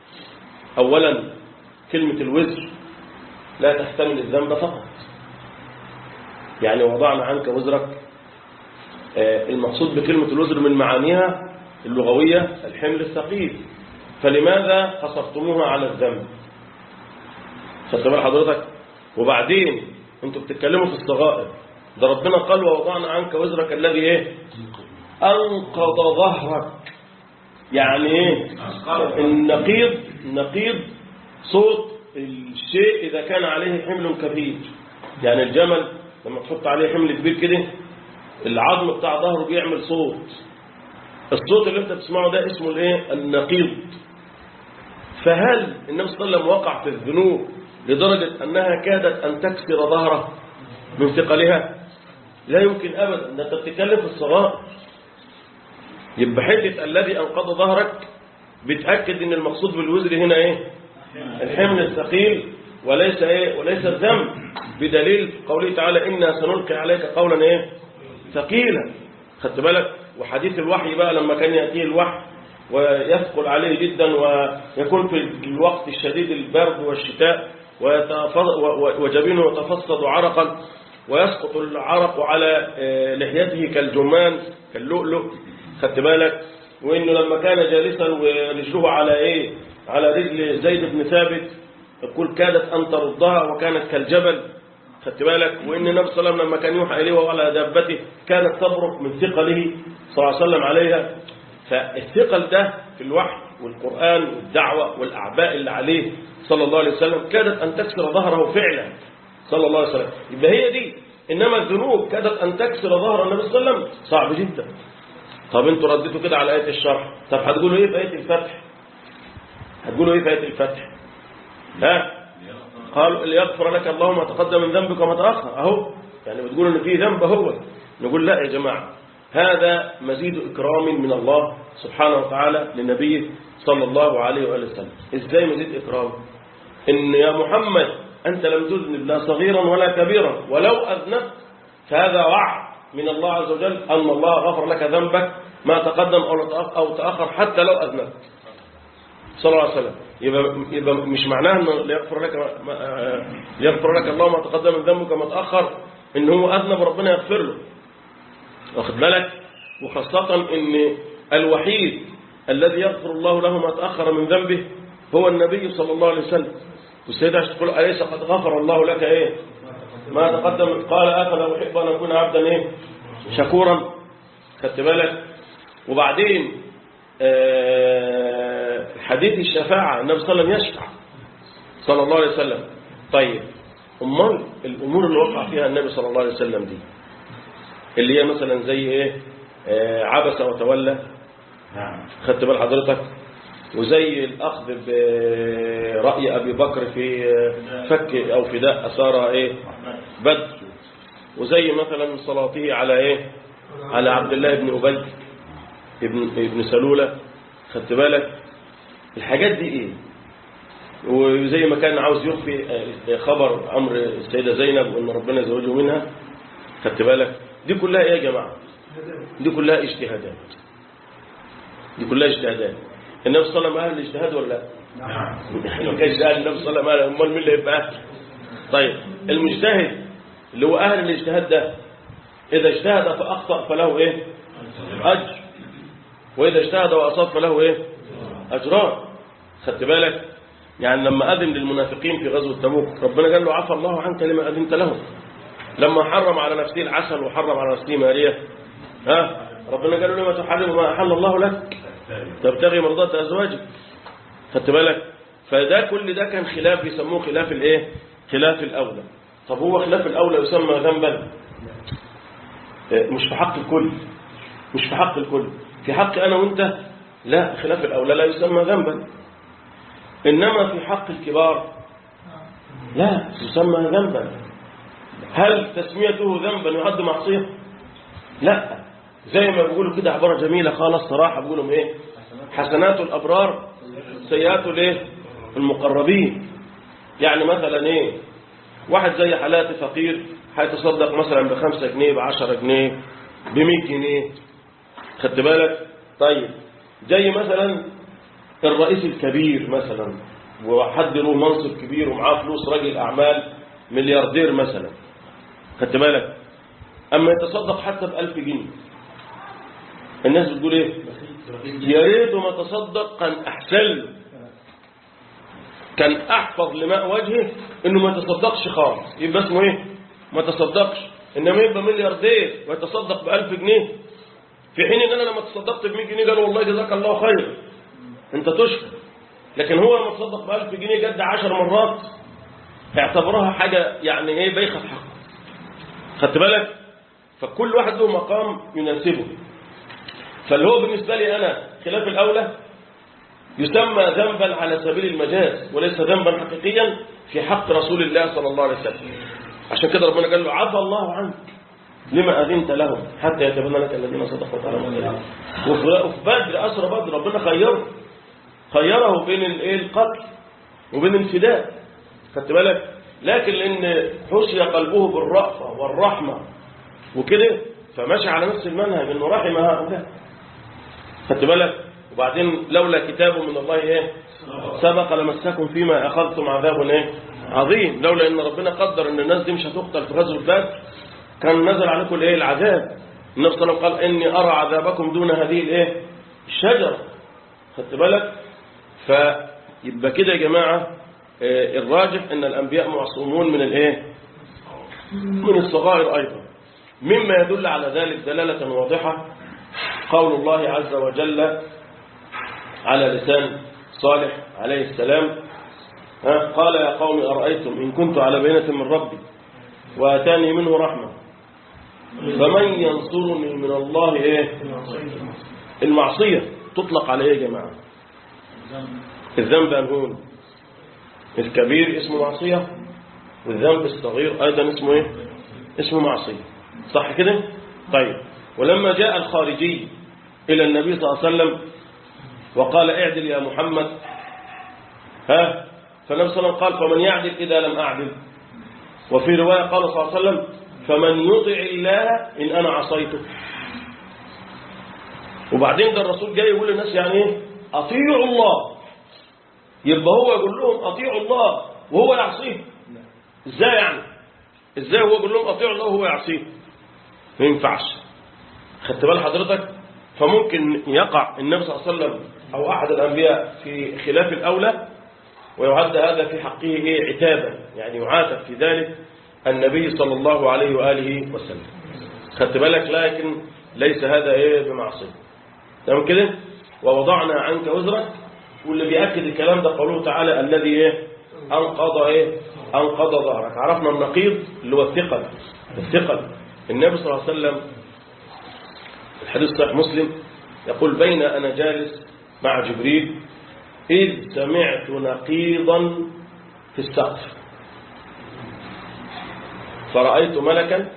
أولا كلمة الوزر لا تحتمل الذنب فقط يعني وضعنا عنك وزرك آه، المقصود بكلمة الوزر من معانيها اللغوية الحمل الثقيل فلماذا حصرتموها على الذنب خدت بال حضرتك وبعدين انتوا بتتكلموا في الصغائر ده ربنا قال ووضعنا عنك وزرك الذي ايه انقض ظهرك يعني ايه النقيض نقيض صوت الشيء اذا كان عليه حمل كبير يعني الجمل لما تحط عليه حمل كبير كده العظم بتاع ظهره بيعمل صوت الصوت اللي انت بتسمعه ده اسمه الايه النقيض فهل النبي صلى الله عليه وسلم وقع في الذنوب لدرجة أنها كادت أن تكسر ظهره من ثقلها لا يمكن أبدا ده أنت بتتكلم في الصغائر يبقى حتة الذي أنقض ظهرك بتأكد أن المقصود بالوزر هنا إيه الحمل الثقيل وليس إيه وليس الذنب بدليل قوله تعالى إنا سنلقي عليك قولا إيه ثقيلا خدت بالك وحديث الوحي بقى لما كان يأتيه الوحي ويثقل عليه جدا ويكون في الوقت الشديد البرد والشتاء ويتف- و- وجبينه يتفصد عرقا ويسقط العرق على آه، لحيته كالجمان كاللؤلؤ خدت بالك وانه لما كان جالسا ورجله على ايه على رجل زيد بن ثابت يقول كادت ان تردها وكانت كالجبل خدت بالك وان النبي صلى الله عليه وسلم لما كان يوحى اليه وهو على دابته كانت تبرق من ثقله صلى الله عليه وسلم عليها فالثقل ده في الوحي والقرآن والدعوة والأعباء اللي عليه صلى الله عليه وسلم كادت أن تكسر ظهره فعلا صلى الله عليه وسلم يبقى هي دي إنما الذنوب كادت أن تكسر ظهر النبي صلى الله عليه وسلم صعب جدا طب انتوا رديتوا كده على آية الشرح طب هتقولوا ايه في آية الفتح هتقولوا ايه في آية الفتح ها قالوا ليغفر لك الله ما تقدم من ذنبك وما تأخر اهو يعني بتقولوا ان في ذنب هو نقول لا يا جماعة هذا مزيد إكرام من الله سبحانه وتعالى لنبيه صلى الله عليه وآله وسلم إزاي مزيد إكرام إن يا محمد أنت لم تذنب لا صغيرا ولا كبيرا ولو أذنبت فهذا وعد من الله عز وجل أن الله غفر لك ذنبك ما تقدم أو تأخ- أو تأخر حتى لو أذنبت صلى الله عليه وسلم يبقى, يبقى مش معناها انه ليغفر لك ما- ما- ليغفر لك الله ما تقدم من ذنبك وما تأخر ان هو أذنب ربنا يغفر له واخد بالك وخاصة ان الوحيد الذي يغفر الله له ما تأخر من ذنبه هو النبي صلى الله عليه وسلم والسيدة عائشة تقول أليس قد غفر الله لك إيه ما تقدم قال أفلا أحب أن أكون عبدا إيه شكورا خدت بالك وبعدين آه، حديث الشفاعة النبي صلى الله عليه وسلم يشفع صلى الله عليه وسلم طيب أمال الأمور اللي وقع فيها النبي صلى الله عليه وسلم دي اللي هي مثلا زي إيه آه، عبس وتولى خدت بال حضرتك وزي الأخذ برأي أبي بكر في فك أو فداء أسارة إيه بدر وزي مثلا صلاته على إيه على عبد الله بن أبي ابن, ابن سلولة خدت بالك الحاجات دي إيه وزي ما كان عاوز يخفي خبر أمر السيدة زينب وأن ربنا زوجه منها خدت بالك دي كلها إيه يا جماعة دي كلها اجتهادات دي كلها اجتهادات النبي صلى الله عليه وسلم أهل الاجتهاد ولا لا؟ نعم ما كانش أهل النبي صلى الله عليه وسلم أمال مين اللي يبقى أهل؟ طيب المجتهد اللي هو أهل الاجتهاد ده إذا اجتهد فأخطأ فله إيه؟ أجر وإذا اجتهد وأصاب فله إيه؟ أجران خدت بالك؟ يعني لما أذن للمنافقين في غزوة تبوك ربنا قال له عفى الله عنك لما أذنت لهم لما حرم على نفسه العسل وحرم على نفسه مارية ها ربنا قال له لما تحرم ما أحل الله لك تبتغي مرضات أزواجك خدت بالك فده كل ده كان خلاف يسموه خلاف الايه خلاف الأولى طب هو خلاف الأولى يسمى ذنبا مش في حق الكل مش في حق الكل في حق أنا وأنت لا خلاف الأولى لا يسمى ذنبا إنما في حق الكبار لا يسمى ذنبا هل تسميته ذنبا يعد معصية لا زي ما بيقولوا كده عبارة جميلة خالص صراحة بيقولوا ايه حسنات الأبرار سيئات الايه المقربين يعني مثلا ايه واحد زي حالاتي فقير هيتصدق مثلا بخمسة جنيه بعشرة جنيه بمية جنيه خدت بالك طيب زي مثلا الرئيس الكبير مثلا وحد له منصب كبير ومعاه فلوس راجل أعمال ملياردير مثلا خدت بالك أما يتصدق حتى بألف جنيه الناس بتقول ايه يا ريته ما تصدق كان احسن له كان احفظ لماء وجهه انه ما يتصدقش خالص يبقى اسمه ايه ما تصدقش انما يبقى ملياردير ويتصدق بألف جنيه في حين ان انا لما تصدقت ب 100 جنيه قالوا والله جزاك الله خير انت تشكر لكن هو لما تصدق ب 1000 جنيه جد 10 مرات اعتبرها حاجه يعني ايه بايخه في حقه خدت بالك فكل واحد له مقام يناسبه فاللي هو بالنسبة لي أنا خلاف الأولى يسمى ذنبا على سبيل المجاز وليس ذنبا حقيقيا في حق رسول الله صلى الله عليه وسلم عشان كده ربنا قال له عفى الله عنك لما أذنت لهم حتى يتبين لك الذين صدقوا وتعالى وفي بدر أسرى بدر ربنا خيره خيره بين الايه القتل وبين الفداء خدت بالك لكن لأن حشي قلبه بالرأفة والرحمة وكده فمشى على نفس المنهج انه رحم هؤلاء خدت بالك وبعدين لولا كتاب من الله ايه سبق لمسكم فيما اخذتم عذاب ايه عظيم لولا ان ربنا قدر ان الناس دي مش هتقتل في غزوه بدر كان نزل عليكم الايه العذاب النبي صلى الله عليه وسلم قال اني ارى عذابكم دون هذه الايه الشجره خدت بالك فيبقى كده يا جماعه آه، الراجح ان الانبياء معصومون من الايه من الصغائر ايضا مما يدل على ذلك دلاله واضحه قول الله عز وجل على لسان صالح عليه السلام ها، قال يا قوم أرأيتم إن كنت على بينة من ربي وأتاني منه رحمة فمن ينصرني من الله إيه المعصية تطلق على إيه يا جماعة الذنب أنهون الكبير اسمه معصية والذنب الصغير أيضا اسمه إيه اسمه معصية صح كده طيب ولما جاء الخارجي إلى النبي صلى الله عليه وسلم وقال اعدل يا محمد ها فالنبي صلى الله عليه وسلم قال فمن يعدل إذا لم أعدل وفي رواية قال صلى الله عليه وسلم فمن يطع الله إن أنا عصيته وبعدين ده الرسول جاي يقول للناس يعني ايه أطيعوا الله يبقى هو يقول لهم أطيعوا الله وهو يعصيه ازاي يعني ازاي هو يقول لهم أطيعوا الله وهو يعصيه ما ينفعش خدت بال حضرتك فممكن يقع النبي صلى الله عليه وسلم أو أحد الأنبياء في خلاف الأولى ويعد هذا في حقه إيه عتابا يعني يعاتب في ذلك النبي صلى الله عليه وآله وسلم خدت بالك لكن ليس هذا إيه بمعصية تمام كده ووضعنا عنك وزرك واللي بيأكد الكلام ده قوله تعالى الذي إيه أنقض إيه أنقض ظهرك عرفنا النقيض اللي هو الثقل الثقل النبي صلى الله عليه وسلم الحديث صحيح مسلم يقول بين أنا جالس مع جبريل إذ سمعت نقيضا في السقف فرأيت ملكا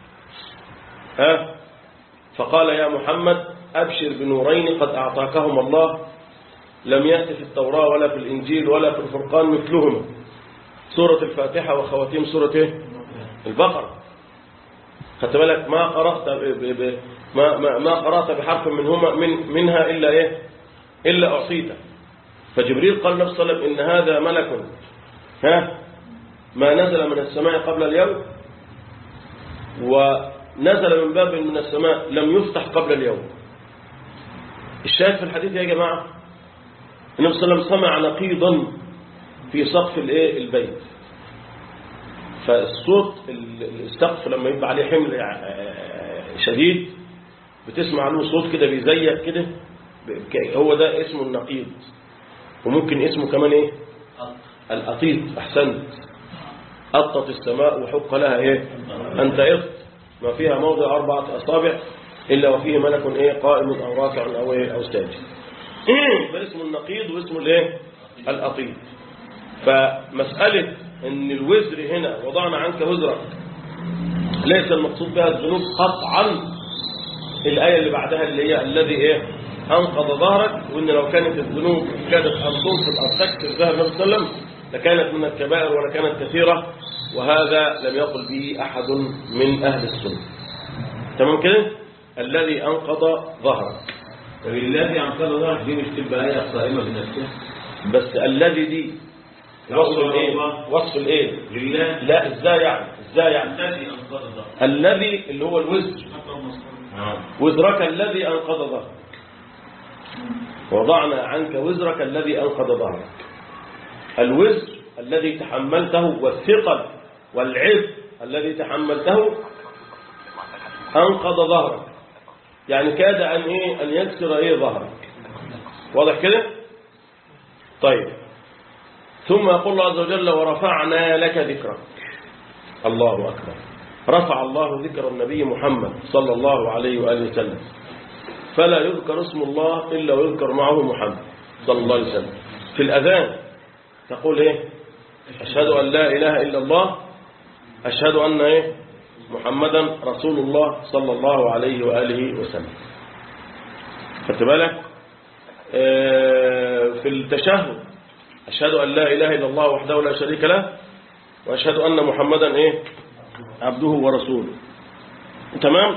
ها فقال يا محمد أبشر بنورين قد أعطاكهم الله لم يأتي في التوراة ولا في الإنجيل ولا في الفرقان مثلهما سورة الفاتحة وخواتيم سورة إيه؟ البقرة خدت بالك ما قرأت ب... ب... ما... ما... ما قرأت بحرف منهما من منها إلا إيه إلا أعطيته فجبريل قال النبي صلى الله عليه وسلم إن هذا ملك ها ما نزل من السماء قبل اليوم ونزل من باب من السماء لم يفتح قبل اليوم الشاهد في الحديث يا جماعة النبي صلى الله عليه وسلم سمع نقيضا في سقف الايه البيت فالصوت السقف لما يبقى عليه حمل شديد بتسمع له صوت كده بيزيق كده هو ده اسمه النقيض وممكن اسمه كمان ايه الأطيط أحسنت أطت السماء وحق لها ايه أنت إط ما فيها موضع أربعة أصابع إلا وفيه ملك ايه قائم أو راكع أو ايه أو ساجد ده اسمه النقيض واسمه الايه الأطيط فمسألة ان الوزر هنا وضعنا عنك وزرك ليس المقصود بها الذنوب قطعا الآية اللي بعدها اللي هي الذي ايه أنقض ظهرك وإن لو كانت الذنوب كادت أن تنقض أو تكسر ظهر النبي صلى الله عليه وسلم لكانت من الكبائر ولكانت كثيرة وهذا لم يقل به أحد من أهل السنة تمام كده الذي أنقض ظهرك طب الذي أنقذ ظهرك دي مش تبقى آية صائمة بنفسها بس الذي دي وصف الايه وصف الايه لله لا ازاي يعني ازاي يعني الذي أنقذ ظهرك الذي اللي هو الوزر وزرك الذي أنقض ظهرك وضعنا عنك وزرك الذي أنقض ظهرك الوزر الذي تحملته والثقل والعبء الذي تحملته أنقض ظهرك يعني كاد أن إيه أن يكسر إيه ظهرك واضح كده طيب ثم يقول الله عز وجل ورفعنا لك ذكرك الله أكبر رفع الله ذكر النبي محمد صلى الله عليه وآله وسلم فلا يذكر اسم الله إلا ويذكر معه محمد صلى الله عليه وسلم في الأذان تقول إيه أشهد أن لا إله إلا الله أشهد أن إيه محمدا رسول الله صلى الله عليه وآله وسلم خدت بالك آه، في التشهد أشهد أن لا إله إلا الله وحده لا شريك له وأشهد أن محمدا إيه عبده ورسوله تمام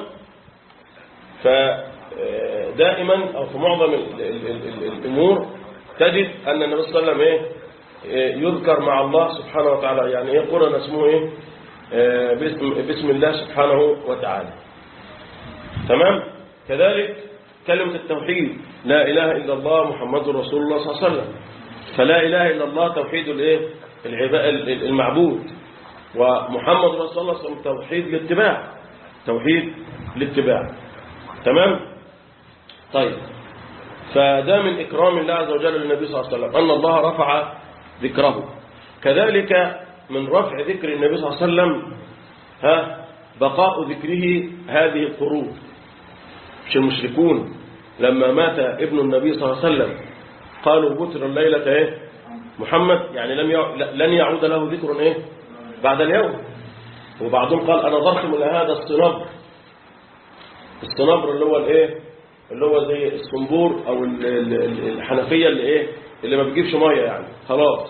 فدائما أو في معظم ال- ال- ال- الأمور تجد أن النبي صلى الله عليه وسلم إيه إيه، يذكر مع الله سبحانه وتعالى يعني إيه قرن اسمه إيه آه، باسم, باسم الله سبحانه وتعالى تمام كذلك كلمة التوحيد لا إله إلا الله محمد رسول الله صلى الله عليه وسلم فلا إله إلا الله توحيد الإيه العباء المعبود ومحمد رسول الله صلى الله عليه وسلم توحيد الاتباع توحيد الاتباع تمام طيب فده من إكرام الله عز وجل للنبي صلى الله عليه وسلم أن الله رفع ذكره كذلك من رفع ذكر النبي صلى الله عليه وسلم ها بقاء ذكره هذه القرون مش المشركون لما مات ابن النبي صلى الله عليه وسلم قالوا بتر الليلة ايه محمد يعني لم يع... لن يعود له ذكر ايه بعد اليوم وبعضهم قال انا ضرت من هذا الصنبر الصنبر اللي هو الايه اللي هو زي الصنبور او ال- ال- ال- الحنفية اللي ايه اللي ما بيجيبش ميه يعني خلاص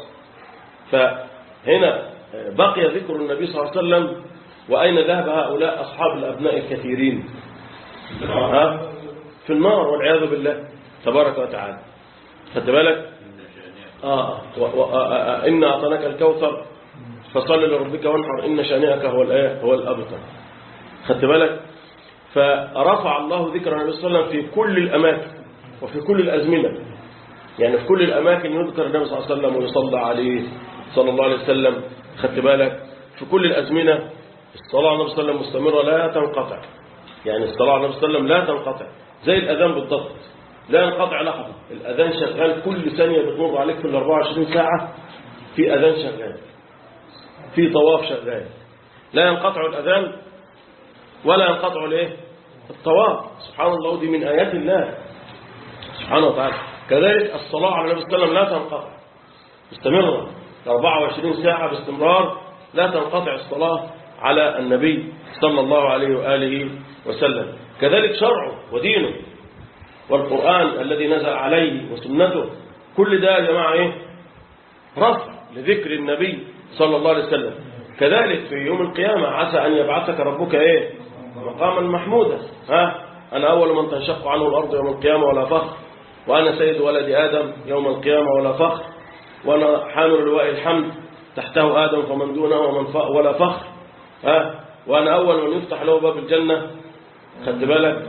فهنا بقي ذكر النبي صلى الله عليه وسلم وأين ذهب هؤلاء أصحاب الأبناء الكثيرين ها؟ في النار والعياذ بالله تبارك وتعالى خدت بالك آه و- و- آه، آه، إن أعطيناك الكوثر فصل لربك وانحر إن شانئك هو الآية هو الأبتر خدت بالك فرفع الله ذكر النبي صلى الله عليه وسلم في كل الأماكن وفي كل الأزمنة يعني في كل الأماكن يذكر النبي صلى الله عليه وسلم ويصلى عليه صلى الله عليه وسلم خدت بالك في كل الأزمنة الصلاة على النبي صلى الله عليه وسلم مستمرة لا تنقطع يعني الصلاة على النبي صلى الله عليه وسلم لا تنقطع زي الأذان بالضبط لا ينقطع لحظة الأذان شغال كل ثانية بتمر عليك في ال 24 ساعة في أذان شغال في طواف شغال لا ينقطع الأذان ولا ينقطع الايه الطواف سبحان الله دي من آيات الله سبحانه وتعالى كذلك الصلاة على النبي صلى الله عليه وسلم لا تنقطع مستمرة 24 ساعة باستمرار لا تنقطع الصلاة على النبي صلى الله عليه وآله وسلم كذلك شرعه ودينه والقرآن الذي نزل عليه وسنته كل ده يا جماعة ايه رفع لذكر النبي صلى الله عليه وسلم كذلك في يوم القيامة عسى أن يبعثك ربك ايه مقاما محمودا ها أنا أول من تنشق عنه الأرض يوم القيامة ولا فخر وأنا سيد ولد آدم يوم القيامة ولا فخر وأنا حامل لواء الحمد تحته آدم فمن دونه ومن ف... ولا فخر ها وأنا أول من يفتح له باب الجنة خدت بالك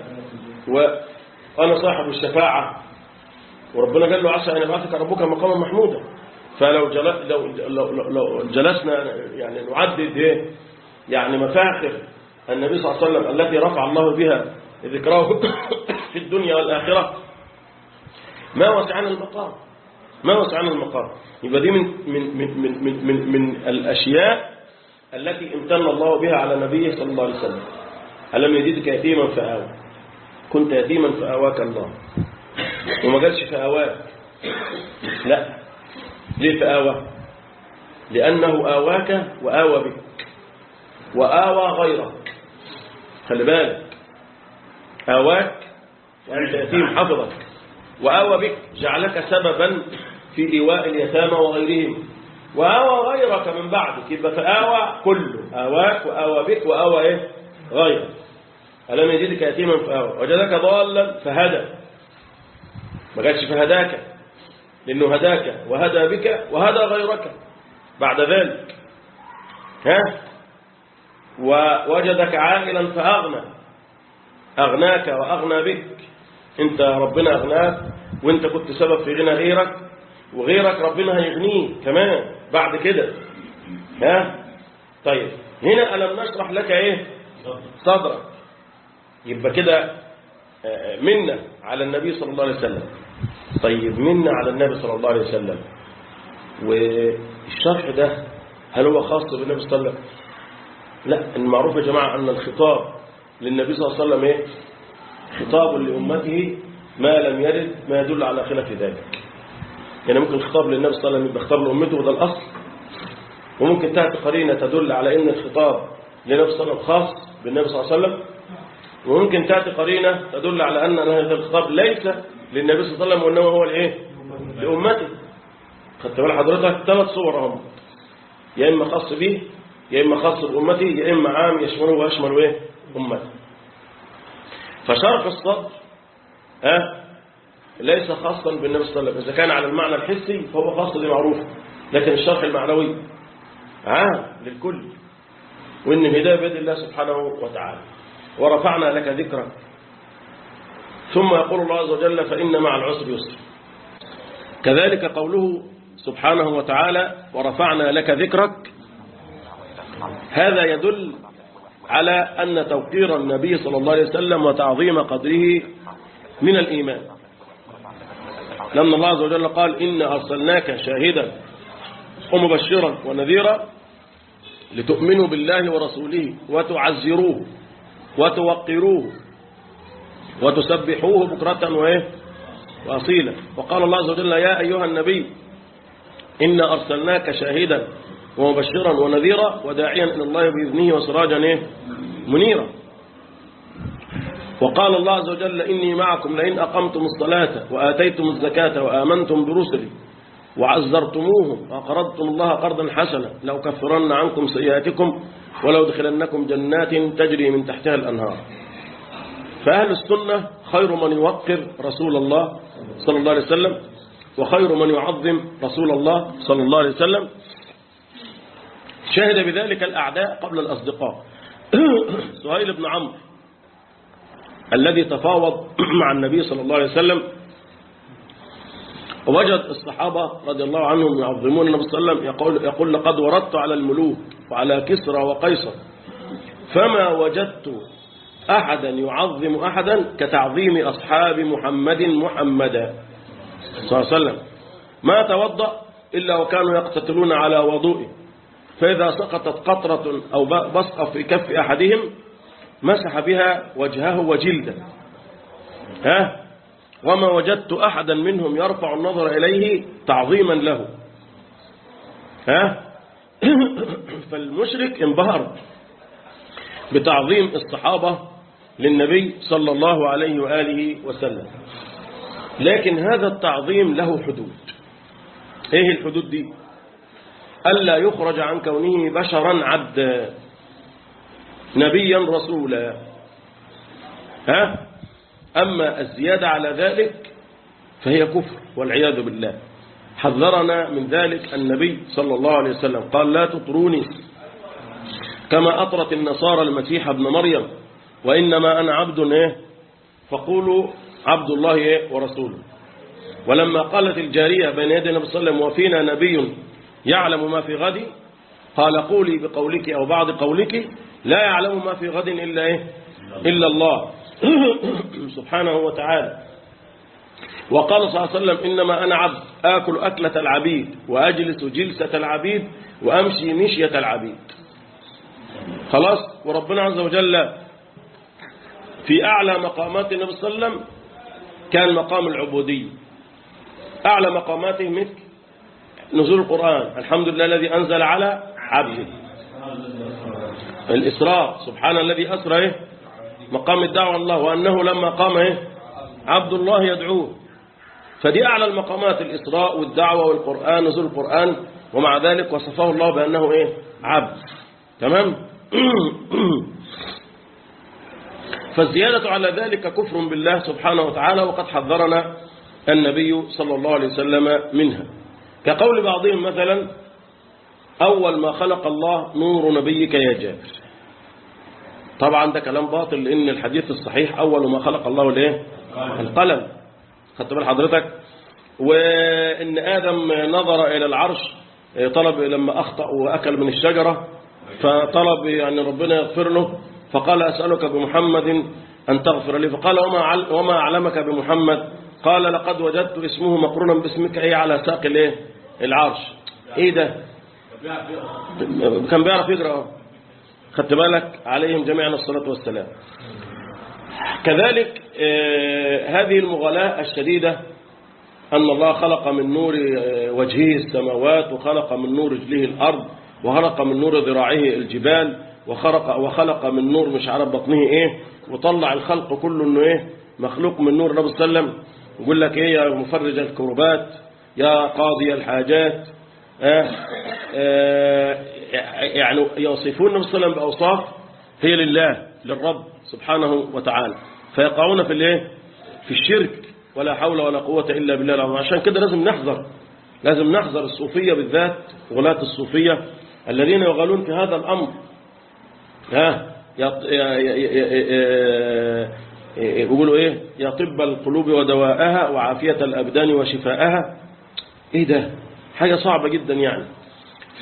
وأنا صاحب الشفاعة وربنا قال له عسى أن يبعثك ربك مقاما محمودا فلو جل... لو... لو... لو... لو جلسنا يعني نعدد ايه يعني مفاخر النبي صلى الله عليه وسلم التي رفع الله بها ذكراه في الدنيا والآخرة ما وسعنا المقام ما وسعنا المقام يبقى دي من من من من من, من, من الأشياء التي امتن الله بها على نبيه صلى الله عليه وسلم ألم يجدك يتيما فآوى كنت يتيما فآواك الله وما قالش فآواك لا ليه فآوى لأنه آواك وآوى بك وآوى غيرك خلي بالك آواك يعني يتيم حفظك وآوى بك جعلك سببا في إيواء اليتامى وغيرهم وآوى غيرك من بعدك يبقى فآوى كله آواك وآوى بك وآوى إيه غيرك ألم يجدك يتيما فآوى وجدك ضالا فهدى ما قالش فهداك لأنه هداك وهدى بك وهدى غيرك بعد ذلك ها ووجدك عائلا فأغنى أغناك وأغنى بك انت ربنا أغناك وانت كنت سبب في غنى غيرك وغيرك ربنا هيغنيه كمان بعد كده ها طيب هنا ألم نشرح لك ايه صدرك يبقى كده منا على النبي صلى الله عليه وسلم طيب منا على النبي صلى الله عليه وسلم والشرح ده هل هو خاص بالنبي صلى الله عليه وسلم لا المعروف يا جماعة أن الخطاب للنبي صلى الله عليه وسلم إيه؟ خطاب لأمته ما لم يرد ما يدل على خلاف ذلك يعني ممكن الخطاب للنبي صلى الله عليه وسلم يبقى خطاب لأمته وده الأصل وممكن تأتي قرينة تدل على أن الخطاب للنبي صلى الله عليه وسلم خاص بالنبي صلى الله عليه وسلم وممكن تأتي قرينة تدل على أن هذا الخطاب ليس للنبي صلى الله عليه وسلم وإنما هو الإيه؟ لأمته خدت بال حضرتك ثلاث صور هم يا إما خاص به يا إما خاص بأمتي يا إما عام يشمله ويشمل إيه؟ أمتي فشرح الصدر ها ليس خاصا بالنبي صلى الله عليه وسلم إذا كان على المعنى الحسي فهو خاص دي معروف لكن الشرح المعنوي عام للكل وإن الهداية بيد الله سبحانه وتعالى ورفعنا لك ذكرك ثم يقول الله عز وجل فإن مع العسر يسر كذلك قوله سبحانه وتعالى ورفعنا لك ذكرك هذا يدل على أن توقير النبي صلى الله عليه وسلم وتعظيم قدره من الإيمان لأن الله عز وجل قال إن أرسلناك شاهدا ومبشرا ونذيرا لتؤمنوا بالله ورسوله وتعزروه وتوقروه وتسبحوه بكرة وإيه وأصيلا وقال الله عز وجل يا أيها النبي إن أرسلناك شاهدا ومبشرا ونذيرا وداعيا إلى الله بإذنه وسراجا إيه؟ منيرا وقال الله عز وجل إني معكم لئن أقمتم الصلاة وآتيتم الزكاة وآمنتم برسلي وعزرتموهم وأقرضتم الله قرضا حسنا لو كفرن عنكم سيئاتكم ولو دخلنكم جنات تجري من تحتها الأنهار فأهل السنة خير من يوقر رسول الله صلى الله عليه وسلم وخير من يعظم رسول الله صلى الله عليه وسلم شهد بذلك الأعداء قبل الأصدقاء سهيل بن عمرو الذي تفاوض مع النبي صلى الله عليه وسلم ووجد الصحابة رضي الله عنهم يعظمون النبي صلى الله عليه وسلم يقول, يقول لقد وردت على الملوك وعلى كسرى وقيصر فما وجدت أحدا يعظم أحدا كتعظيم أصحاب محمد محمدا صلى الله عليه وسلم ما توضأ إلا وكانوا يقتتلون على وضوئه فإذا سقطت قطرة أو بصقة في كف أحدهم مسح بها وجهه وجلده ها وما وجدت أحدا منهم يرفع النظر إليه تعظيما له ها فالمشرك انبهر بتعظيم الصحابة للنبي صلى الله عليه وآله وسلم لكن هذا التعظيم له حدود ايه الحدود دي ألا يخرج عن كونه بشرا عبدا نبيا رسولا ها أما الزيادة على ذلك فهي كفر والعياذ بالله حذرنا من ذلك النبي صلى الله عليه وسلم قال لا تطروني كما أطرت النصارى المسيح ابن مريم وإنما أنا عبد إيه فقولوا عبد الله إيه ورسوله ولما قالت الجارية بين يدي النبي صلى الله عليه وسلم وفينا نبي يعلم ما في غد قال قولي بقولك أو بعض قولك لا يعلم ما في غد إلا إيه إلا الله سبحانه وتعالى وقال صلى الله عليه وسلم إنما أنا عبد آكل أكلة العبيد وأجلس جلسة العبيد وأمشي مشية العبيد خلاص وربنا عز وجل في أعلى مقامات النبي صلى الله عليه وسلم كان مقام العبودية أعلى مقاماته مثل نزول القرآن الحمد لله الذي أنزل على عبده الإسراء سبحان الذي أسرى إيه؟ مقام الدعوة الله وأنه لما قام إيه؟ عبد الله يدعوه فدي أعلى المقامات الإسراء والدعوة والقرآن نزول القرآن ومع ذلك وصفه الله بأنه إيه؟ عبد تمام فالزيادة على ذلك كفر بالله سبحانه وتعالى وقد حذرنا النبي صلى الله عليه وسلم منها كقول بعضهم مثلا أول ما خلق الله نور نبيك يا جابر طبعا ده كلام باطل لأن الحديث الصحيح أول ما خلق الله الايه القلم خدت بال حضرتك وإن آدم نظر إلى العرش طلب لما أخطأ وأكل من الشجرة فطلب يعني ربنا يغفر له فقال أسألك بمحمد أن تغفر لي فقال وما وما أعلمك بمحمد قال لقد وجدت اسمه مقرونا باسمك ايه على ساق الايه العرش ايه ده كان بيعرف يقرا خدت بالك عليهم جميعا الصلاة والسلام كذلك آه هذه المغالاة الشديدة أن الله خلق من نور وجهه السماوات وخلق من نور رجله الأرض وخلق من نور ذراعه الجبال وخلق, وخلق من نور مش عارف بطنه ايه وطلع الخلق كله انه ايه مخلوق من نور النبي صلى الله عليه وسلم يقول لك ايه يا مفرج الكربات يا قاضي الحاجات آه آه يعني يوصفون النبي صلى الله عليه وسلم بأوصاف هي لله للرب سبحانه وتعالى فيقعون في الايه في الشرك ولا حول ولا قوة إلا بالله العظيم عشان كده لازم نحذر لازم نحذر الصوفية بالذات ولاة الصوفية الذين يغالون في هذا الأمر ها يقولوا ايه يا طب القلوب ودواءها وعافية الأبدان وشفاءها ايه ده حاجة صعبة جدا يعني ف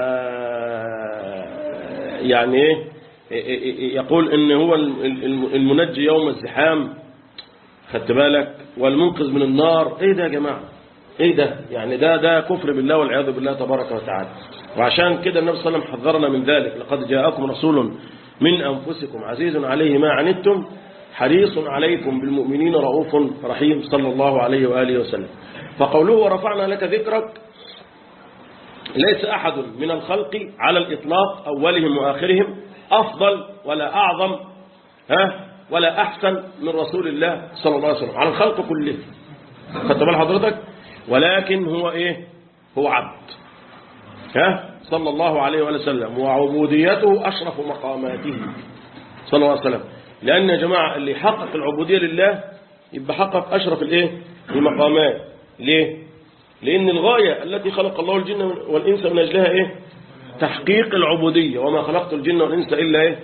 يعني ايه يقول ان هو المنجي يوم الزحام خدت بالك والمنقذ من النار ايه ده يا جماعة ايه ده يعني ده ده كفر بالله والعياذ بالله تبارك وتعالى وعشان كده النبي صلى الله عليه وسلم حذرنا من ذلك لقد جاءكم رسول من أنفسكم عزيز عليه ما عنتم حريص عليكم بالمؤمنين رؤوف رحيم صلى الله عليه وآله وسلم فقوله ورفعنا لك ذكرك ليس أحد من الخلق على الإطلاق أولهم وآخرهم أفضل ولا أعظم ها ولا أحسن من رسول الله صلى الله عليه وسلم على الخلق كله خدت بال حضرتك ولكن هو إيه هو عبد ها صلى الله عليه وسلم وعبوديته أشرف مقاماته صلى الله عليه وسلم لأن يا جماعة اللي يحقق العبودية لله يبقى حقق أشرف الإيه المقامات ليه لأن الغاية التي خلق الله الجن والإنس من أجلها إيه تحقيق العبودية وما خلقت الجن والإنس إلا إيه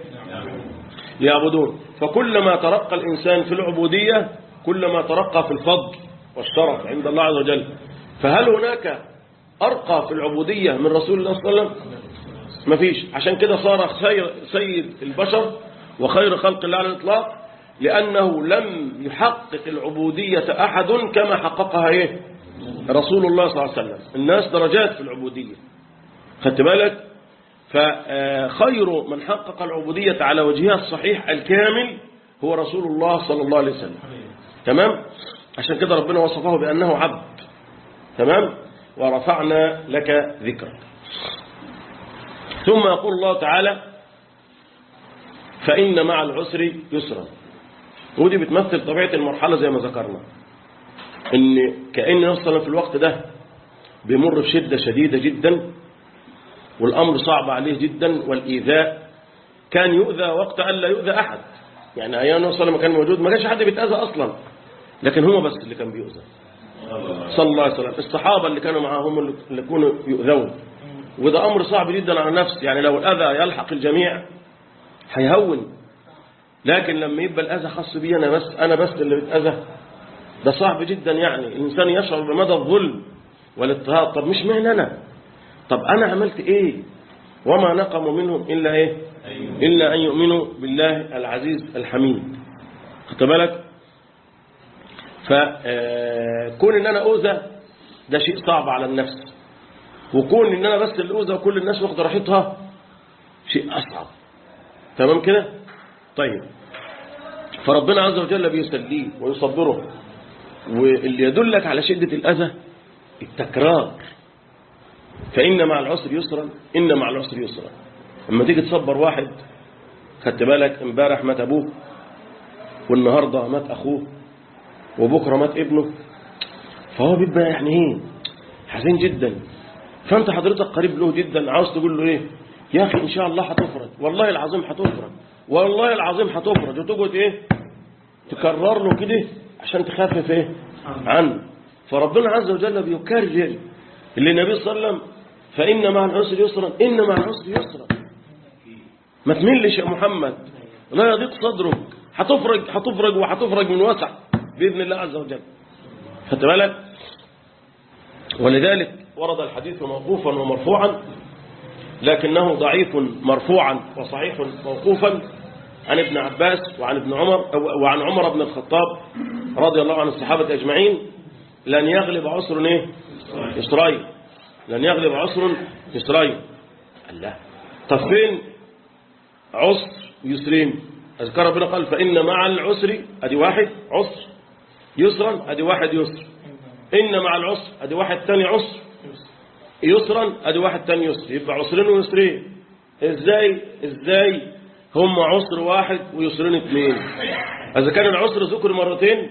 ليعبدون فكلما ترقى الإنسان في العبودية كلما ترقى في الفضل والشرف عند الله عز وجل فهل هناك أرقى في العبودية من رسول الله صلى الله عليه وسلم ما فيش عشان كده صار خير سيد البشر وخير خلق الله على الإطلاق لأنه لم يحقق العبودية أحد كما حققها إيه رسول الله صلى الله عليه وسلم الناس درجات في العبودية خدت بالك فخير من حقق العبودية على وجهها الصحيح الكامل هو رسول الله صلى الله عليه وسلم تمام عشان كده ربنا وصفه بأنه عبد تمام ورفعنا لك ذكرك ثم يقول الله تعالى فإن مع العسر يسرا ودي بتمثل طبيعة المرحلة زي ما ذكرنا ان كأن نصلا في الوقت ده بيمر بشدة شديدة جدا والأمر صعب عليه جدا والإيذاء كان يؤذى وقت أن لا يؤذى أحد يعني أيام النبي صلى الله عليه وسلم كان موجود ما كانش حد بيتأذى أصلا لكن هو بس اللي كان بيؤذى صلى الله عليه وسلم الصحابة اللي كانوا معاه هم اللي كانوا يؤذون وده أمر صعب جدا على النفس يعني لو الأذى يلحق الجميع هيهون لكن لما يبقى الأذى خاص بي أنا بس أنا بس اللي بتأذى ده صعب جدا يعني الإنسان يشعر بمدى الظلم والاضطهاد طب مش معنى أنا طب أنا عملت إيه وما نقموا منهم إلا إيه إلا أن يؤمنوا بالله العزيز الحميد خدت بالك فكون ان انا اوذى ده شيء صعب على النفس وكون ان انا بس اللي اوذى وكل الناس واخده راحتها شيء اصعب تمام كده طيب فربنا عز وجل بيسليه ويصبره واللي يدلك على شدة الأذى التكرار فإن مع العسر يسرا إن مع العسر يسرا لما تيجي تصبر واحد خدت بالك امبارح مات أبوه والنهاردة مات أخوه وبكرة مات ابنه فهو بيبقى يعني ايه حزين جدا فانت حضرتك قريب له جدا عاوز تقول له ايه يا اخي ان شاء الله هتفرج والله العظيم هتفرج والله العظيم هتفرج وتقعد ايه تكرر له كده عشان تخفف ايه عنه فربنا عز وجل بيكرر اللي النبي صلى الله عليه وسلم فإن مع العسر يسرا إن مع العسر يسرا ما تملش يا محمد لا يضيق صدرك هتفرج هتفرج وهتفرج من وسع بإذن الله عز وجل خدت بالك ولذلك ورد الحديث موقوفا ومرفوعا لكنه ضعيف مرفوعا وصحيح موقوفا عن ابن عباس وعن ابن عمر وعن عمر بن الخطاب رضي الله عن الصحابة أجمعين لن يغلب عسر ايه إسرائيل لن يغلب عسر إسرائيل الله طب فين عسر يسرين أذكر ربنا قال فإن مع العسر أدي واحد عسر يسرا أدي واحد يسر إن مع العسر أدي واحد تاني عسر يسرا أدي واحد تاني يسر يبقى عسرين ويسرين إزاي إزاي هم عسر واحد ويسرين اثنين إذا كان العسر ذكر مرتين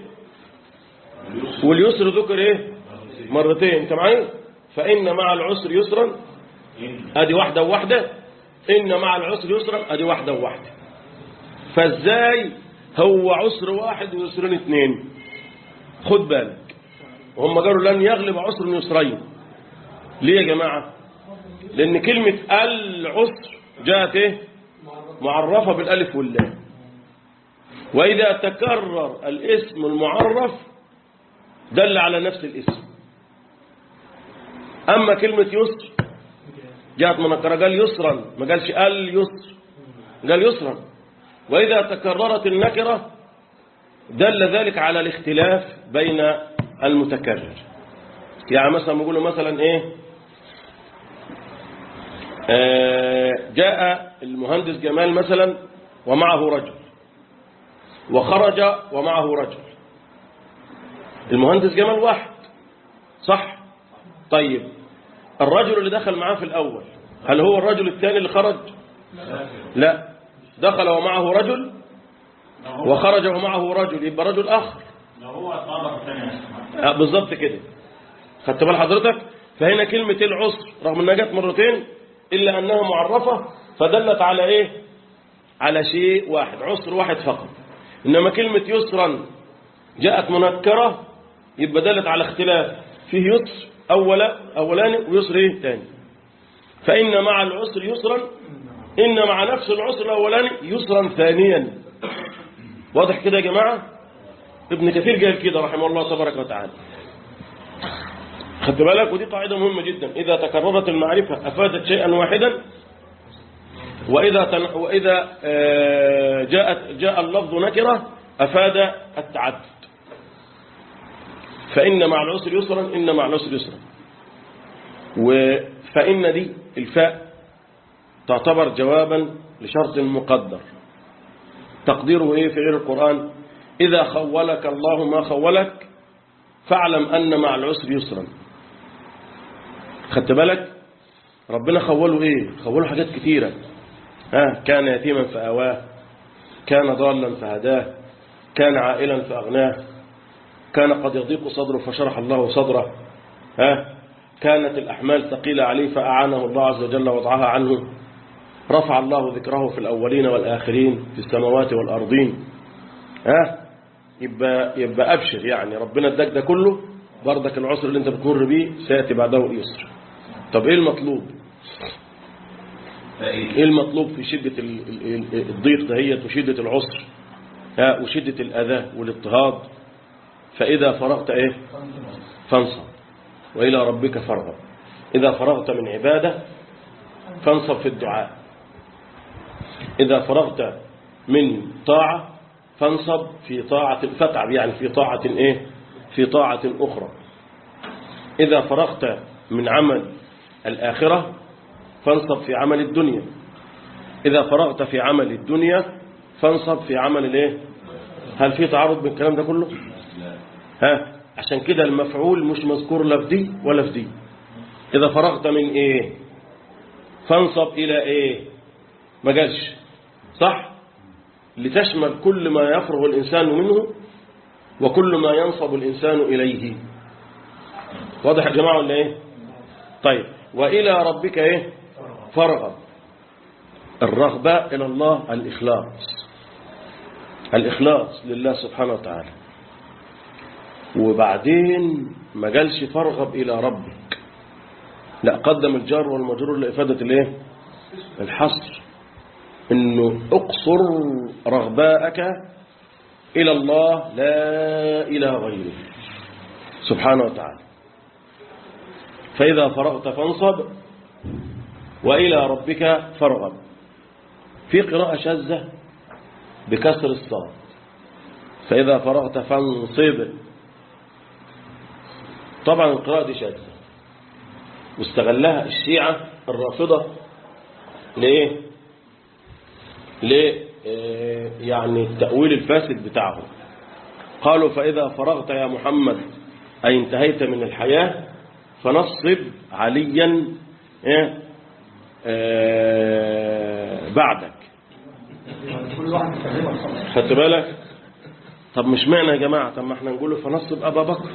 واليسر ذكر إيه مرتين أنت معايا فإن مع العسر يسرا أدي واحدة وواحدة إن مع العسر يسرا أدي واحدة وواحدة فازاي هو عسر واحد ويسرين اثنين خد بالك وهم قالوا لن يغلب عسر يسرين ليه يا جماعة لأن كلمة العسر جاءت ايه معرفة بالألف واللام وإذا تكرر الاسم المعرف دل على نفس الاسم أما كلمة يسر جاءت منكرة قال يسرا ما قالش اليسر قال يسرا وإذا تكررت النكرة دل ذلك على الاختلاف بين المتكرر يعني مثلا نقول مثلا ايه آه جاء المهندس جمال مثلا ومعه رجل وخرج ومعه رجل المهندس جمال واحد صح طيب الرجل اللي دخل معاه في الأول هل هو الرجل الثاني اللي خرج لا دخل ومعه رجل وخرج ومعه رجل يبقى رجل آخر آه بالظبط كده خدت بال حضرتك فهنا كلمة العسر رغم انها جت مرتين إلا أنها معرفة فدلت على إيه على شيء واحد عسر واحد فقط إنما كلمة يسرا جاءت منكرة يبقى دلت على اختلاف فيه يسر أولا أولاني ويسر إيه تاني فإن مع العسر يسرا إن مع نفس العسر الأولاني يسرا ثانيا واضح كده يا جماعة ابن كثير قال كده رحمه الله تبارك وتعالى خدت بالك ودي قاعدة مهمة جدا إذا تكررت المعرفة أفادت شيئا واحدا وإذا تن... وإذا آه، جاءت جاء اللفظ نكرة أفاد التعدد فإن مع العسر يسرا إن مع العسر يسرا و... فإن دي الفاء تعتبر جوابا لشرط مقدر تقديره إيه في غير القرآن إذا خولك الله ما خولك فاعلم أن مع العسر يسرا خدت بالك ربنا خوله إيه خوله حاجات كتيرة ها كان يتيما فأواه كان ضالا فهداه كان عائلا فأغناه كان قد يضيق صدره فشرح الله صدره ها كانت الأحمال ثقيلة عليه فأعانه الله عز وجل وضعها عنه رفع الله ذكره في الأولين والآخرين في السماوات والأرضين ها يبقى, يبقى أبشر يعني ربنا اداك ده كله بردك العسر اللي انت بتمر بيه سيأتي بعده اليسر طب ايه المطلوب ايه المطلوب في شدة ال- ال- ال- الضيق دهيت وشدة العسر ها وشدة الأذى والاضطهاد فإذا فرغت ايه فانصب وإلى ربك فارغب إذا فرغت من عبادة فانصب في الدعاء إذا فرغت من طاعة فانصب في طاعة فتعب يعني في طاعة إيه في طاعة أخرى إذا فرغت من عمل الآخرة فانصب في عمل الدنيا إذا فرغت في عمل الدنيا فانصب في عمل الإيه هل في تعارض بين الكلام ده كله ها عشان كده المفعول مش مذكور لا في دي ولا في دي إذا فرغت من إيه فانصب إلى إيه ما جالش صح لتشمل كل ما يفرغ الإنسان منه وكل ما ينصب الإنسان إليه واضح يا جماعة ولا إيه طيب وإلى ربك إيه فرغب الرغبة إلى الله الإخلاص الإخلاص لله سبحانه وتعالى وبعدين ما جالش فرغب إلى ربك لا قدم الجار والمجرور لإفادة الإيه الحصر إنه اقصر رغباءك إلى الله لا إلى غيره سبحانه وتعالى فإذا فرغت فانصب وإلى ربك فارغب في قراءة شاذة بكسر الصاد فإذا فرغت فانصب طبعا القراءة دي شاذة واستغلها الشيعة الرافضة لإيه ليه آه، يعني التأويل الفاسد بتاعهم قالوا فإذا فرغت يا محمد أي انتهيت من الحياة فنصب عليا إيه؟ آه، بعدك كل واحد يفهمها خلاص خدت بالك طب مش معنى يا جماعة طب ما احنا نقوله فنصب أبا بكر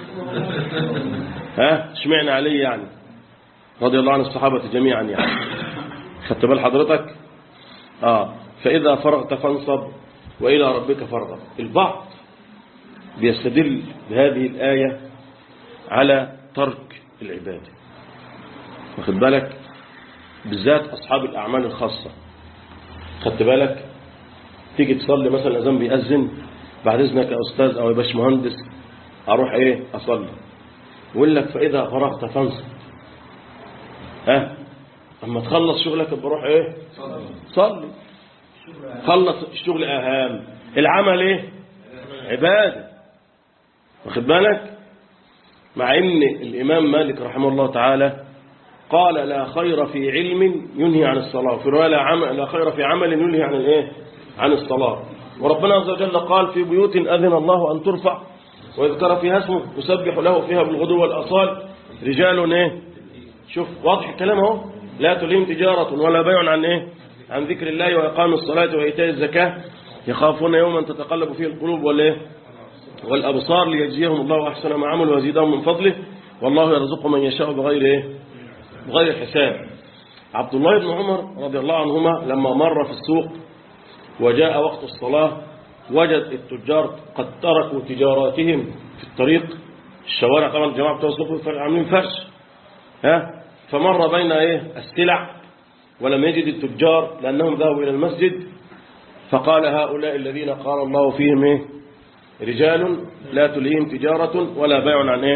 ها اشمعنى عليه يعني رضي الله عن الصحابة جميعا يعني خدت بال حضرتك اه فإذا فرغت فانصب وإلى ربك فارغب البعض بيستدل بهذه الآية على ترك العبادة واخد بالك بالذات أصحاب الأعمال الخاصة خدت بالك تيجي تصلي مثلا الأذان بيأذن بعد إذنك يا أستاذ أو يا باشمهندس أروح إيه أصلي يقول لك فإذا فرغت فانصب ها أما تخلص شغلك بروح إيه صلي خلص الشغل أهم العمل إيه عبادة واخد بالك مع ان الإمام مالك رحمه الله تعالى قال لا خير في علم ينهي عن الصلاة في رواية لا, عمل لا خير في عمل ينهي عن الايه عن الصلاة وربنا عز وجل قال في بيوت أذن الله أن ترفع ويذكر فيها اسمه يسبح له فيها بالغدو والأصال رجال ايه شوف واضح الكلام اهو لا تلهم تجارة ولا بيع عن ايه عن ذكر الله وإقام الصلاة وإيتاء الزكاة يخافون يوما تتقلب فيه القلوب والايه والأبصار ليجزيهم الله أحسن ما عملوا ويزيدهم من فضله والله يرزق من يشاء بغير إيه؟ بغير حساب عبد الله بن عمر رضي الله عنهما لما مر في السوق وجاء وقت الصلاة وجد التجار قد تركوا تجاراتهم في الطريق الشوارع طبعا الجماعة بتوع السوق عاملين فرش ها فمر بين ايه السلع ولم يجد التجار لأنهم ذهبوا إلى المسجد فقال هؤلاء الذين قال الله فيهم ايه رجال لا تلهيهم تجارة ولا بيع عن ايه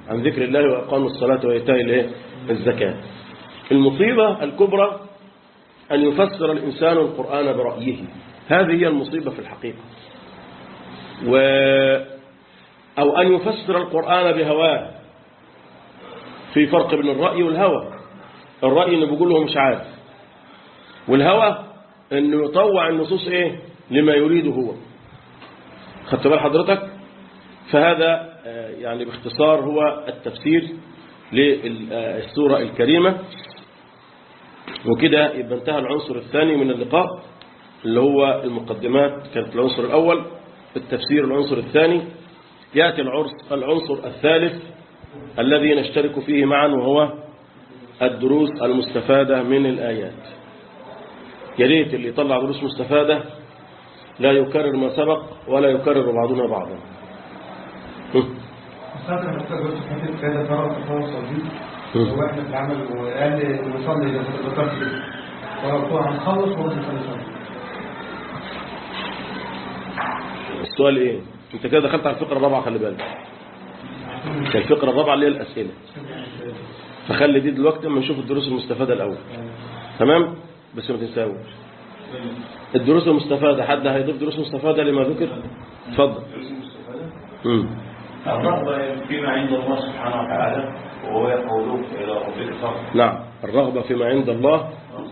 عن ذكر الله وإقام الصلاة وإيتاء الإيه؟ الزكاة المصيبة الكبرى أن يفسر الإنسان القرآن برأيه هذه هي المصيبة في الحقيقة و أو أن يفسر القرآن بهواه في فرق بين الرأي والهوى الرأي إنه بيقول له مش عارف والهوى إنه يطوع النصوص إيه لما يريده هو خدت بال حضرتك فهذا آه، يعني باختصار هو التفسير للسورة الكريمة وكده يبقى انتهى العنصر الثاني من اللقاء اللي هو المقدمات كانت العنصر الأول التفسير العنصر الثاني يأتي العرس العنصر الثالث الذي نشترك فيه معا وهو الدروس المستفادة من الآيات يا ريت اللي يطلع دروس مستفادة لا يكرر ما سبق ولا يكرر بعضنا بعضا هم. فاكر محتاج بس حته كده ترى تفاصيل صديق مم. هو احنا في العمل وقال نصلي اذا ذكرت كده ورا هنخلص ونروح نصلي السؤال ايه انت كده دخلت على الفقرة الرابعة خلي بالك الفقرة الرابعة اللي هي الأسئلة فخلي دي دلوقتي اما نشوف الدروس المستفادة الأول تمام بس ما تنساوش الدروس المستفادة حد هيضيف دروس مستفادة لما ذكر اتفضل مم. الرغبة فيما عند الله سبحانه وتعالى وهو يقولون إلى ربك فقط نعم الرغبة فيما عند الله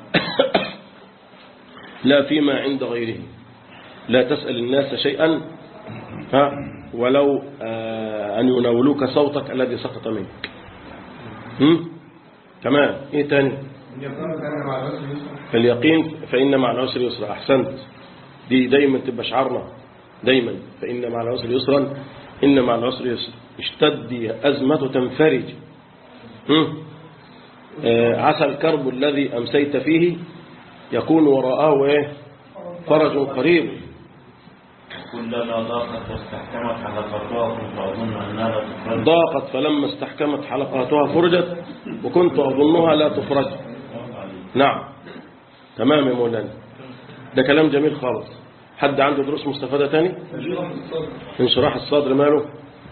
لا فيما عند غيره لا تسأل الناس شيئا ها ولو آه أن يناولوك صوتك الذي سقط منك هم؟ تمام ايه تاني يقول كان مع الرسول يوسف اليقين فإن مع العسر يسرا أحسنت دي دايما تبقى شعارنا دايما فإن مع العسر يسرا إن مع العسر يسرا اشتدي أزمة تنفرج هم؟ آه، عسى الكرب الذي أمسيت فيه يكون وراءه إيه؟ فرج قريب كلما ضاقت واستحكمت حلقتها كنت أظن أنها لا تفرج ضاقت فلما استحكمت حلقاتها فرجت وكنت أظنها لا تفرج نعم تمام يا مولانا ده كلام جميل خالص حد عنده دروس مستفادة تاني انشراح الصدر انشراح الصدر ماله